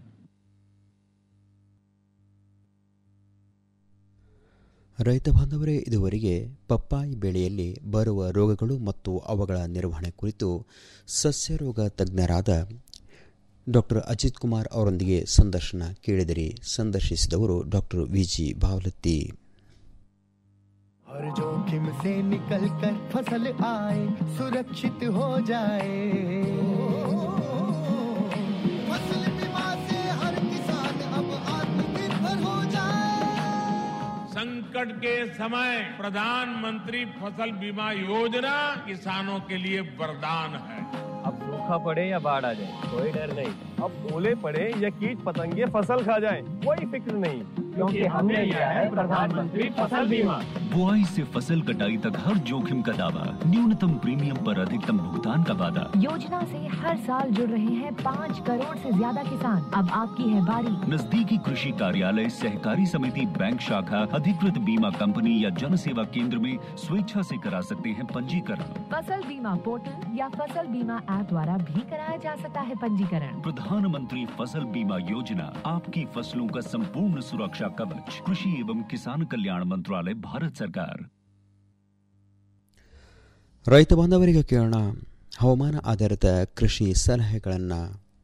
ರೈತ ಬಾಂಧವರೇ ಇದುವರೆಗೆ ಪಪ್ಪಾಯಿ ಬೆಳೆಯಲ್ಲಿ ಬರುವ ರೋಗಗಳು ಮತ್ತು ಅವುಗಳ ನಿರ್ವಹಣೆ ಕುರಿತು ಸಸ್ಯ ರೋಗ ತಜ್ಞರಾದ ಡಾಕ್ಟರ್ ಅಜಿತ್ ಕುಮಾರ್ ಅವರೊಂದಿಗೆ ಸಂದರ್ಶನ ಕೇಳಿದಿರಿ ಸಂದರ್ಶಿಸಿದವರು ಡಾಕ್ಟರ್ ವಿಜಿ ಬಾವಲತ್ತಿ हर जोखिम से निकल कर फसल आए सुरक्षित हो जाए फसल बीमा से हर किसान अब आत्मनिर्भर हो जाए संकट के समय प्रधानमंत्री फसल बीमा योजना किसानों के लिए वरदान है अब सूखा पड़े या बाढ़ आ जाए कोई डर नहीं अब ओले पड़े या कीट पतंगे फसल खा जाए कोई फिक्र नहीं क्योंकि हमने लिया है प्रधानमंत्री फसल बीमा बुआई से फसल कटाई तक हर जोखिम का दावा न्यूनतम प्रीमियम पर अधिकतम भुगतान का वादा योजना से हर साल जुड़ रहे हैं पाँच करोड़ से ज्यादा किसान अब आपकी है बारी नजदीकी कृषि कार्यालय सहकारी समिति बैंक शाखा अधिकृत बीमा कंपनी या जन सेवा केंद्र में स्वेच्छा से करा सकते हैं पंजीकरण फसल बीमा पोर्टल या फसल बीमा ऐप द्वारा भी कराया जा सकता है पंजीकरण प्रधानमंत्री फसल बीमा योजना आपकी फसलों का संपूर्ण सुरक्षा कवच कृषि एवं किसान कल्याण मंत्रालय भारत सरकार ರೈತ ಬಾಂಧವರಿಗೆ ಕೇಳೋಣ ಹವಾಮಾನ ಆಧಾರಿತ ಕೃಷಿ ಸಲಹೆಗಳನ್ನು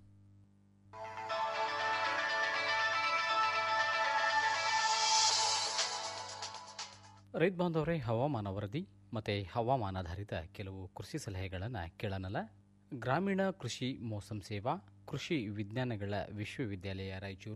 ರೈತ ಬಾಂಧವರೇ ಹವಾಮಾನ ವರದಿ ಮತ್ತು ಹವಾಮಾನಾಧಾರಿತ ಕೆಲವು ಕೃಷಿ ಸಲಹೆಗಳನ್ನು ಕೇಳೋಣಲ್ಲ ಗ್ರಾಮೀಣ ಕೃಷಿ ಮೋಸಂ ಸೇವಾ ಕೃಷಿ ವಿಜ್ಞಾನಗಳ ವಿಶ್ವವಿದ್ಯಾಲಯ ರಾಯಚೂರು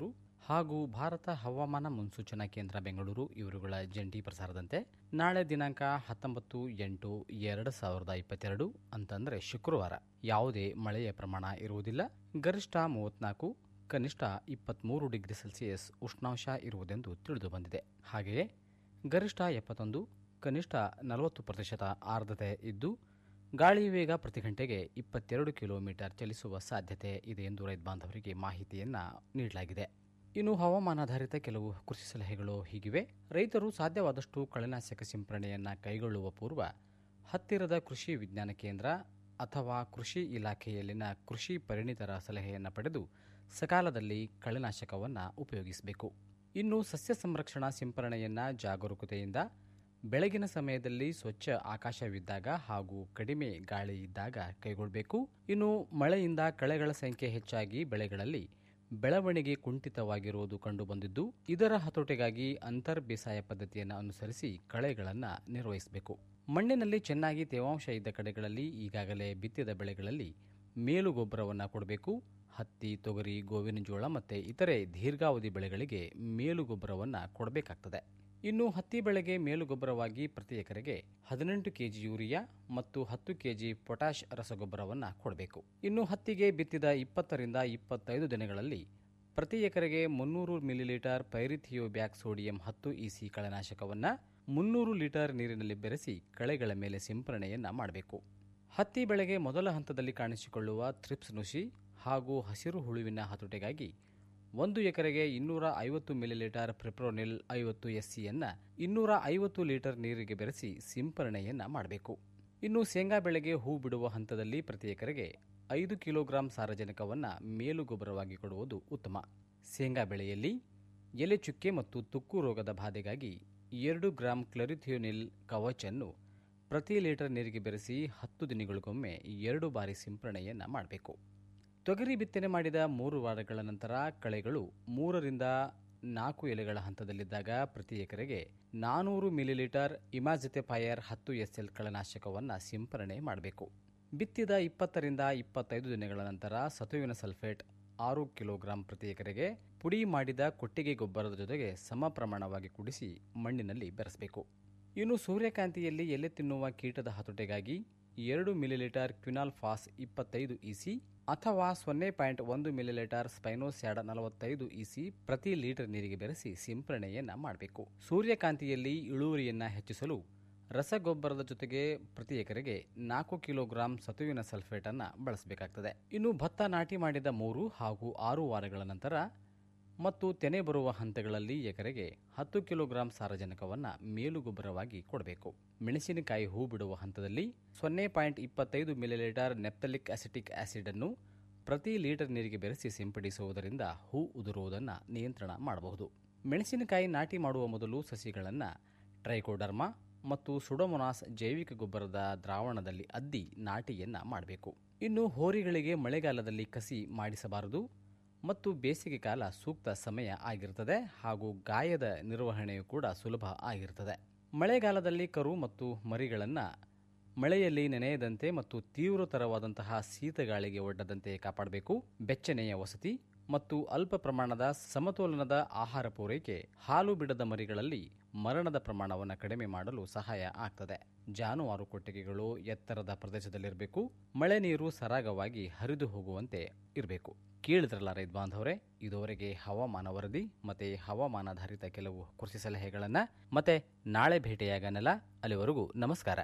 ಹಾಗೂ ಭಾರತ ಹವಾಮಾನ ಮುನ್ಸೂಚನಾ ಕೇಂದ್ರ ಬೆಂಗಳೂರು ಇವರುಗಳ ಜಂಟಿ ಪ್ರಸಾರದಂತೆ ನಾಳೆ ದಿನಾಂಕ ಹತ್ತೊಂಬತ್ತು ಎಂಟು ಎರಡು ಸಾವಿರದ ಇಪ್ಪತ್ತೆರಡು ಅಂತಂದರೆ ಶುಕ್ರವಾರ ಯಾವುದೇ ಮಳೆಯ ಪ್ರಮಾಣ ಇರುವುದಿಲ್ಲ ಗರಿಷ್ಠ ಮೂವತ್ನಾಲ್ಕು ಕನಿಷ್ಠ ಇಪ್ಪತ್ತ್ಮೂರು ಡಿಗ್ರಿ ಸೆಲ್ಸಿಯಸ್ ಉಷ್ಣಾಂಶ ಇರುವುದೆಂದು ತಿಳಿದು ಬಂದಿದೆ ಹಾಗೆಯೇ ಗರಿಷ್ಠ ಎಪ್ಪತ್ತೊಂದು ಕನಿಷ್ಠ ನಲವತ್ತು ಪ್ರತಿಶತ ಆರ್ದ್ರತೆ ಇದ್ದು ಗಾಳಿ ವೇಗ ಪ್ರತಿ ಗಂಟೆಗೆ ಇಪ್ಪತ್ತೆರಡು ಕಿಲೋಮೀಟರ್ ಚಲಿಸುವ ಸಾಧ್ಯತೆ ಇದೆ ಎಂದು ರೈತ ಬಾಂಧವರಿಗೆ ಮಾಹಿತಿಯನ್ನು ನೀಡಲಾಗಿದೆ ಇನ್ನು ಹವಾಮಾನಾಧಾರಿತ ಕೆಲವು ಕೃಷಿ ಸಲಹೆಗಳು ಹೀಗಿವೆ ರೈತರು ಸಾಧ್ಯವಾದಷ್ಟು ಕಳೆನಾಶಕ ಸಿಂಪರಣೆಯನ್ನು ಕೈಗೊಳ್ಳುವ ಪೂರ್ವ ಹತ್ತಿರದ ಕೃಷಿ ವಿಜ್ಞಾನ ಕೇಂದ್ರ ಅಥವಾ ಕೃಷಿ ಇಲಾಖೆಯಲ್ಲಿನ ಕೃಷಿ ಪರಿಣಿತರ ಸಲಹೆಯನ್ನು ಪಡೆದು ಸಕಾಲದಲ್ಲಿ ಕಳೆನಾಶಕವನ್ನು ಉಪಯೋಗಿಸಬೇಕು ಇನ್ನು ಸಸ್ಯ ಸಂರಕ್ಷಣಾ ಸಿಂಪರಣೆಯನ್ನು ಜಾಗರೂಕತೆಯಿಂದ ಬೆಳಗಿನ ಸಮಯದಲ್ಲಿ ಸ್ವಚ್ಛ ಆಕಾಶವಿದ್ದಾಗ ಹಾಗೂ ಕಡಿಮೆ ಗಾಳಿ ಇದ್ದಾಗ ಕೈಗೊಳ್ಳಬೇಕು ಇನ್ನು ಮಳೆಯಿಂದ ಕಳೆಗಳ ಸಂಖ್ಯೆ ಹೆಚ್ಚಾಗಿ ಬೆಳೆಗಳಲ್ಲಿ ಬೆಳವಣಿಗೆ ಕುಂಠಿತವಾಗಿರುವುದು ಕಂಡುಬಂದಿದ್ದು ಇದರ ಹತೋಟಿಗಾಗಿ ಅಂತರ್ ಬೇಸಾಯ ಪದ್ಧತಿಯನ್ನು ಅನುಸರಿಸಿ ಕಳೆಗಳನ್ನು ನಿರ್ವಹಿಸಬೇಕು ಮಣ್ಣಿನಲ್ಲಿ ಚೆನ್ನಾಗಿ ತೇವಾಂಶ ಇದ್ದ ಕಡೆಗಳಲ್ಲಿ ಈಗಾಗಲೇ ಬಿತ್ತಿದ ಬೆಳೆಗಳಲ್ಲಿ ಮೇಲು ಗೊಬ್ಬರವನ್ನು ಕೊಡಬೇಕು ಹತ್ತಿ ತೊಗರಿ ಗೋವಿನ ಜೋಳ ಮತ್ತು ಇತರೆ ದೀರ್ಘಾವಧಿ ಬೆಳೆಗಳಿಗೆ ಮೇಲು ಗೊಬ್ಬರವನ್ನು ಕೊಡಬೇಕಾಗ್ತದೆ ಇನ್ನು ಹತ್ತಿ ಬೆಳೆಗೆ ಮೇಲು ಗೊಬ್ಬರವಾಗಿ ಪ್ರತಿ ಎಕರೆಗೆ ಹದಿನೆಂಟು ಕೆಜಿ ಯೂರಿಯಾ ಮತ್ತು ಹತ್ತು ಕೆಜಿ ಪೊಟ್ಯಾಷ್ ರಸಗೊಬ್ಬರವನ್ನು ಕೊಡಬೇಕು ಇನ್ನು ಹತ್ತಿಗೆ ಬಿತ್ತಿದ ಇಪ್ಪತ್ತರಿಂದ ಇಪ್ಪತ್ತೈದು ದಿನಗಳಲ್ಲಿ ಪ್ರತಿ ಎಕರೆಗೆ ಮುನ್ನೂರು ಮಿಲಿಲೀಟರ್ ಪೈರಿಥಿಯೋಬ್ಯಾಕ್ ಸೋಡಿಯಂ ಹತ್ತು ಇಸಿ ಕಳೆನಾಶಕವನ್ನು ಮುನ್ನೂರು ಲೀಟರ್ ನೀರಿನಲ್ಲಿ ಬೆರೆಸಿ ಕಳೆಗಳ ಮೇಲೆ ಸಿಂಪರಣೆಯನ್ನು ಮಾಡಬೇಕು ಹತ್ತಿ ಬೆಳೆಗೆ ಮೊದಲ ಹಂತದಲ್ಲಿ ಕಾಣಿಸಿಕೊಳ್ಳುವ ಥ್ರಿಪ್ಸ್ ನುಷಿ ಹಾಗೂ ಹಸಿರು ಹುಳುವಿನ ಹತೋಟಿಗಾಗಿ ಒಂದು ಎಕರೆಗೆ ಇನ್ನೂರ ಐವತ್ತು ಮಿಲಿಲೀಟರ್ ಪ್ರಿಪ್ರೋನಿಲ್ ಐವತ್ತು ಎಸ್ಸಿಯನ್ನು ಇನ್ನೂರ ಐವತ್ತು ಲೀಟರ್ ನೀರಿಗೆ ಬೆರೆಸಿ ಸಿಂಪರಣೆಯನ್ನು ಮಾಡಬೇಕು ಇನ್ನು ಶೇಂಗಾ ಬೆಳೆಗೆ ಹೂ ಬಿಡುವ ಹಂತದಲ್ಲಿ ಪ್ರತಿ ಎಕರೆಗೆ ಐದು ಕಿಲೋಗ್ರಾಂ ಸಾರಜನಕವನ್ನು ಮೇಲು ಗೊಬ್ಬರವಾಗಿ ಕೊಡುವುದು ಉತ್ತಮ ಶೇಂಗಾ ಬೆಳೆಯಲ್ಲಿ ಎಲೆ ಚುಕ್ಕೆ ಮತ್ತು ತುಕ್ಕು ರೋಗದ ಬಾಧೆಗಾಗಿ ಎರಡು ಗ್ರಾಂ ಕ್ಲರಿಥಿಯೋನಿಲ್ ಕವಚನ್ನು ಪ್ರತಿ ಲೀಟರ್ ನೀರಿಗೆ ಬೆರೆಸಿ ಹತ್ತು ದಿನಗಳಿಗೊಮ್ಮೆ ಎರಡು ಬಾರಿ ಸಿಂಪರಣೆಯನ್ನು ಮಾಡಬೇಕು ತೊಗರಿ ಬಿತ್ತನೆ ಮಾಡಿದ ಮೂರು ವಾರಗಳ ನಂತರ ಕಳೆಗಳು ಮೂರರಿಂದ ನಾಲ್ಕು ಎಲೆಗಳ ಹಂತದಲ್ಲಿದ್ದಾಗ ಪ್ರತಿ ಎಕರೆಗೆ ನಾನೂರು ಮಿಲಿಲೀಟರ್ ಇಮಾಜಿತೆಫೈಯರ್ ಹತ್ತು ಎಸ್ಎಲ್ ಕಳೆನಾಶಕವನ್ನು ಸಿಂಪರಣೆ ಮಾಡಬೇಕು ಬಿತ್ತಿದ ಇಪ್ಪತ್ತರಿಂದ ಇಪ್ಪತ್ತೈದು ದಿನಗಳ ನಂತರ ಸತುವಿನ ಸಲ್ಫೇಟ್ ಆರು ಕಿಲೋಗ್ರಾಂ ಪ್ರತಿ ಎಕರೆಗೆ ಪುಡಿ ಮಾಡಿದ ಕೊಟ್ಟಿಗೆ ಗೊಬ್ಬರದ ಜೊತೆಗೆ ಸಮ ಪ್ರಮಾಣವಾಗಿ ಕುಡಿಸಿ ಮಣ್ಣಿನಲ್ಲಿ ಬೆರೆಸಬೇಕು ಇನ್ನು ಸೂರ್ಯಕಾಂತಿಯಲ್ಲಿ ಎಲೆ ತಿನ್ನುವ ಕೀಟದ ಹತೋಟಿಗಾಗಿ ಎರಡು ಮಿಲಿಲೀಟರ್ ಕ್ವಿನಾಲ್ ಫಾಸ್ ಇಪ್ಪತ್ತೈದು ಇಸಿ ಅಥವಾ ಸೊನ್ನೆ ಪಾಯಿಂಟ್ ಒಂದು ಮಿಲಿಲೀಟರ್ ಸ್ಪೈನೋಸ್ಯಾಡ ನಲವತ್ತೈದು ಇಸಿ ಪ್ರತಿ ಲೀಟರ್ ನೀರಿಗೆ ಬೆರೆಸಿ ಸಿಂಪರಣೆಯನ್ನು ಮಾಡಬೇಕು ಸೂರ್ಯಕಾಂತಿಯಲ್ಲಿ ಇಳುವರಿಯನ್ನು ಹೆಚ್ಚಿಸಲು ರಸಗೊಬ್ಬರದ ಜೊತೆಗೆ ಪ್ರತಿ ಎಕರೆಗೆ ನಾಲ್ಕು ಕಿಲೋಗ್ರಾಂ ಸತುವಿನ ಸಲ್ಫೇಟನ್ನು ಬಳಸಬೇಕಾಗ್ತದೆ ಇನ್ನು ಭತ್ತ ನಾಟಿ ಮಾಡಿದ ಮೂರು ಹಾಗೂ ಆರು ವಾರಗಳ ನಂತರ ಮತ್ತು ತೆನೆ ಬರುವ ಹಂತಗಳಲ್ಲಿ ಎಕರೆಗೆ ಹತ್ತು ಕಿಲೋಗ್ರಾಂ ಸಾರಜನಕವನ್ನು ಮೇಲು ಗೊಬ್ಬರವಾಗಿ ಕೊಡಬೇಕು ಮೆಣಸಿನಕಾಯಿ ಹೂ ಬಿಡುವ ಹಂತದಲ್ಲಿ ಸೊನ್ನೆ ಪಾಯಿಂಟ್ ಇಪ್ಪತ್ತೈದು ಮಿಲಿಲೀಟರ್ ನೆಪ್ತಲಿಕ್ ಅಸಿಟಿಕ್ ಆಸಿಡ್ ಅನ್ನು ಪ್ರತಿ ಲೀಟರ್ ನೀರಿಗೆ ಬೆರೆಸಿ ಸಿಂಪಡಿಸುವುದರಿಂದ ಹೂ ಉದುರುವುದನ್ನು ನಿಯಂತ್ರಣ ಮಾಡಬಹುದು ಮೆಣಸಿನಕಾಯಿ ನಾಟಿ ಮಾಡುವ ಮೊದಲು ಸಸಿಗಳನ್ನು ಟ್ರೈಕೋಡರ್ಮಾ ಮತ್ತು ಸುಡೊಮೊನಾಸ್ ಜೈವಿಕ ಗೊಬ್ಬರದ ದ್ರಾವಣದಲ್ಲಿ ಅದ್ದಿ ನಾಟಿಯನ್ನು ಮಾಡಬೇಕು ಇನ್ನು ಹೋರಿಗಳಿಗೆ ಮಳೆಗಾಲದಲ್ಲಿ ಕಸಿ ಮಾಡಿಸಬಾರದು ಮತ್ತು ಬೇಸಿಗೆ ಕಾಲ ಸೂಕ್ತ ಸಮಯ ಆಗಿರುತ್ತದೆ ಹಾಗೂ ಗಾಯದ ನಿರ್ವಹಣೆಯು ಕೂಡ ಸುಲಭ ಆಗಿರುತ್ತದೆ ಮಳೆಗಾಲದಲ್ಲಿ ಕರು ಮತ್ತು ಮರಿಗಳನ್ನು ಮಳೆಯಲ್ಲಿ ನೆನೆಯದಂತೆ ಮತ್ತು ತೀವ್ರತರವಾದಂತಹ ಶೀತಗಾಳಿಗೆ ಒಡ್ಡದಂತೆ ಕಾಪಾಡಬೇಕು ಬೆಚ್ಚನೆಯ ವಸತಿ ಮತ್ತು ಅಲ್ಪ ಪ್ರಮಾಣದ ಸಮತೋಲನದ ಆಹಾರ ಪೂರೈಕೆ ಹಾಲು ಬಿಡದ ಮರಿಗಳಲ್ಲಿ ಮರಣದ ಪ್ರಮಾಣವನ್ನು ಕಡಿಮೆ ಮಾಡಲು ಸಹಾಯ ಆಗ್ತದೆ ಜಾನುವಾರು ಕೊಟ್ಟಿಗೆಗಳು ಎತ್ತರದ ಪ್ರದೇಶದಲ್ಲಿರಬೇಕು ಮಳೆ ನೀರು ಸರಾಗವಾಗಿ ಹರಿದು ಹೋಗುವಂತೆ ಇರಬೇಕು ಕೇಳಿದ್ರಲ್ಲ ರೈತ ಬಾಂಧವರೇ ಇದುವರೆಗೆ ಹವಾಮಾನ ವರದಿ ಮತ್ತೆ ಹವಾಮಾನಾಧಾರಿತ ಕೆಲವು ಕೃಷಿ ಸಲಹೆಗಳನ್ನ ಮತ್ತೆ ನಾಳೆ ಭೇಟಿಯಾಗನಲ್ಲ ಅಲ್ಲಿವರೆಗೂ ನಮಸ್ಕಾರ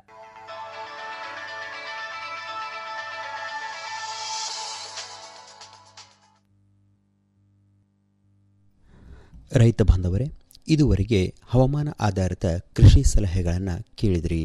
ರೈತ ಬಾಂಧವರೇ ಇದುವರೆಗೆ ಹವಾಮಾನ ಆಧಾರಿತ ಕೃಷಿ ಸಲಹೆಗಳನ್ನು ಕೇಳಿದ್ರಿ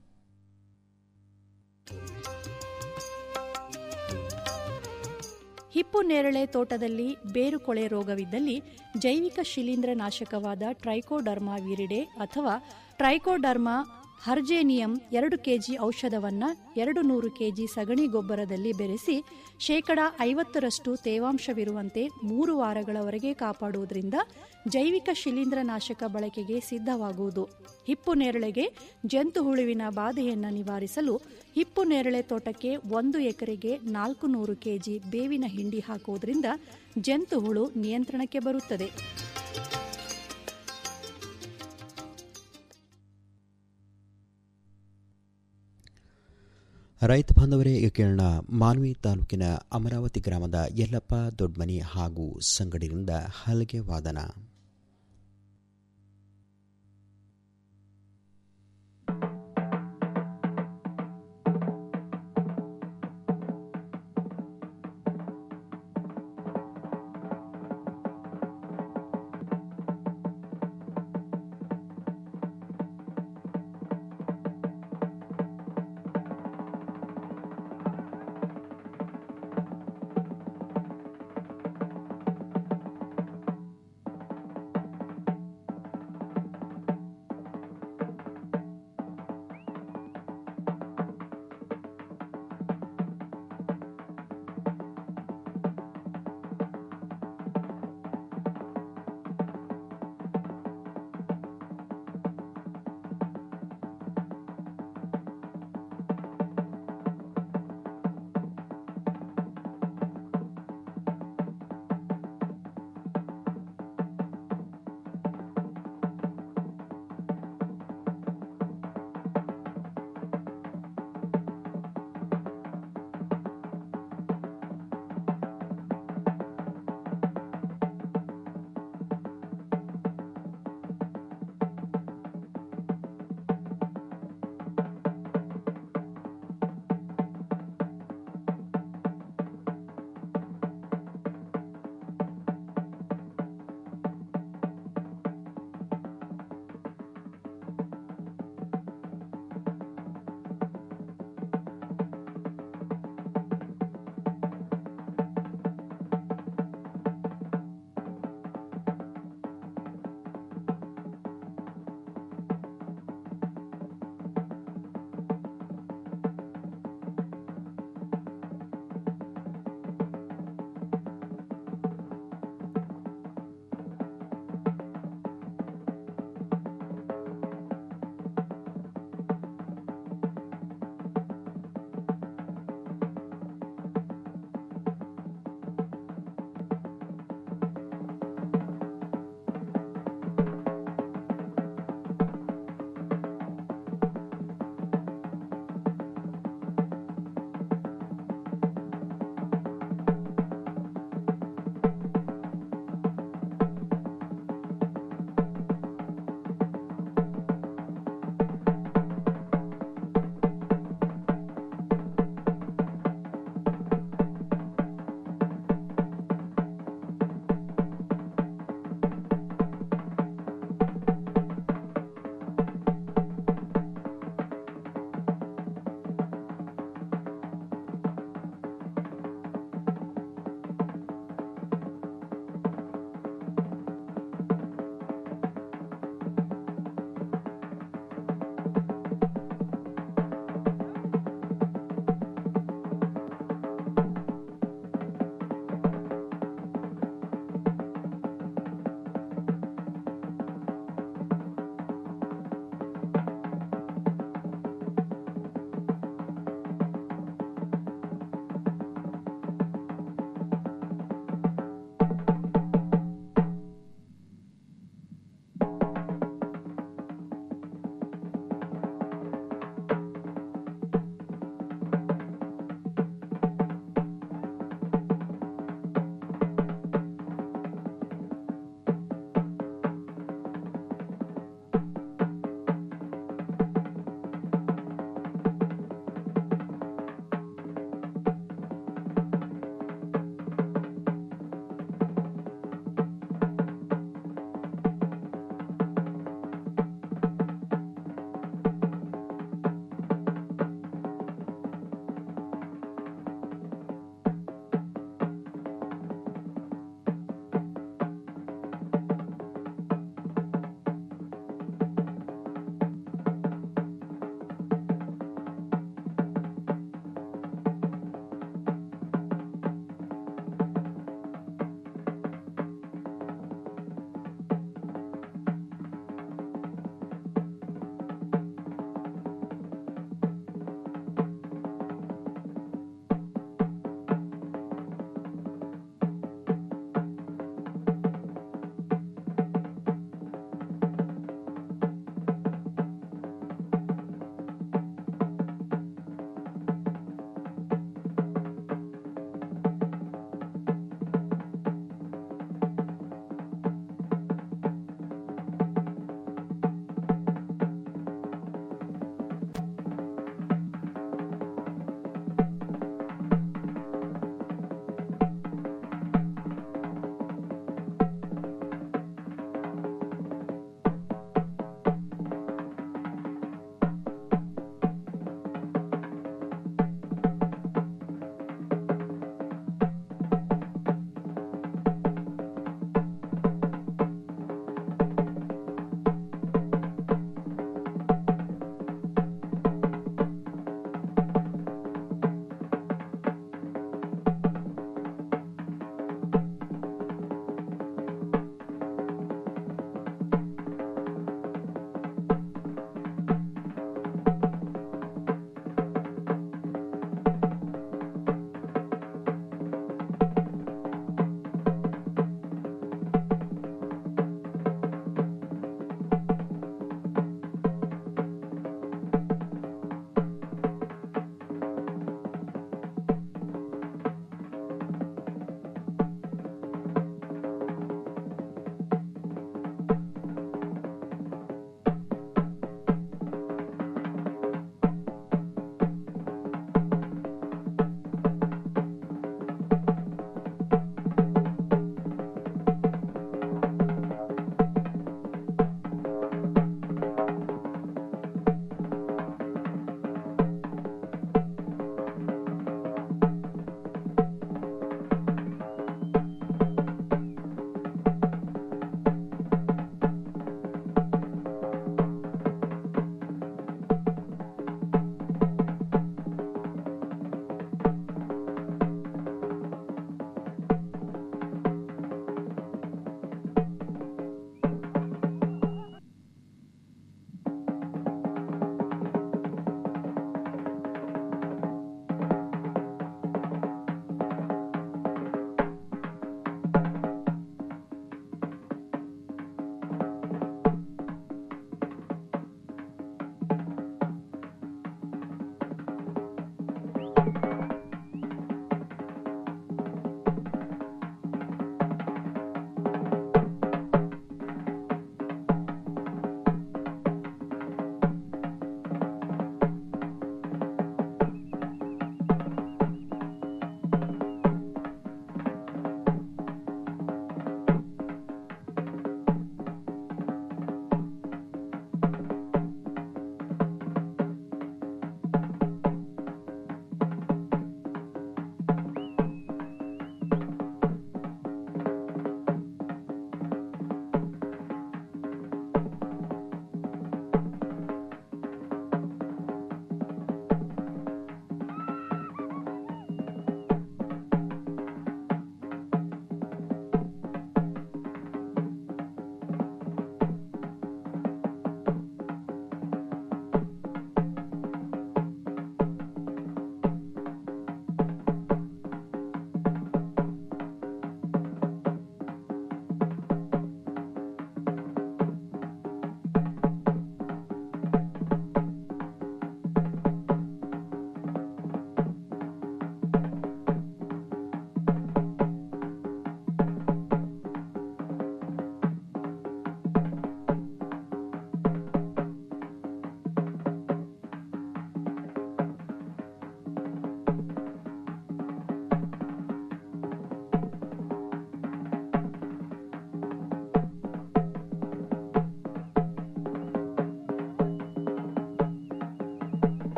ಹಿಪ್ಪು ನೇರಳೆ ತೋಟದಲ್ಲಿ ಬೇರುಕೊಳೆ ರೋಗವಿದ್ದಲ್ಲಿ ಜೈವಿಕ ಶಿಲೀಂಧ್ರ ನಾಶಕವಾದ ಟ್ರೈಕೋಡರ್ಮಾ ವಿರಿಡೆ ಅಥವಾ ಟ್ರೈಕೋಡರ್ಮಾ ಹರ್ಜೇನಿಯಂ ಎರಡು ಕೆಜಿ ಔಷಧವನ್ನ ಎರಡು ನೂರು ಕೆಜಿ ಸಗಣಿ ಗೊಬ್ಬರದಲ್ಲಿ ಬೆರೆಸಿ ಶೇಕಡ ಐವತ್ತರಷ್ಟು ತೇವಾಂಶವಿರುವಂತೆ ಮೂರು ವಾರಗಳವರೆಗೆ ಕಾಪಾಡುವುದರಿಂದ ಜೈವಿಕ ಶಿಲೀಂಧ್ರನಾಶಕ ಬಳಕೆಗೆ ಸಿದ್ಧವಾಗುವುದು ಹಿಪ್ಪು ನೇರಳೆಗೆ ಜಂತು ಹುಳುವಿನ ಬಾಧೆಯನ್ನು ನಿವಾರಿಸಲು ಹಿಪ್ಪು ನೇರಳೆ ತೋಟಕ್ಕೆ ಒಂದು ಎಕರೆಗೆ ನಾಲ್ಕು ನೂರು ಕೆಜಿ ಬೇವಿನ ಹಿಂಡಿ ಹಾಕುವುದರಿಂದ ಜಂತು ಹುಳು ನಿಯಂತ್ರಣಕ್ಕೆ ಬರುತ್ತದೆ ರೈತ ಬಾಂಧವರೇ ಈಗ ಕೇಳೋಣ ಮಾನ್ವಿ ತಾಲೂಕಿನ ಅಮರಾವತಿ ಗ್ರಾಮದ ಯಲ್ಲಪ್ಪ ದೊಡ್ಮನಿ ಹಾಗೂ ಸಂಗಡಿರಿಂದ ಹಲಗೆ ವಾದನ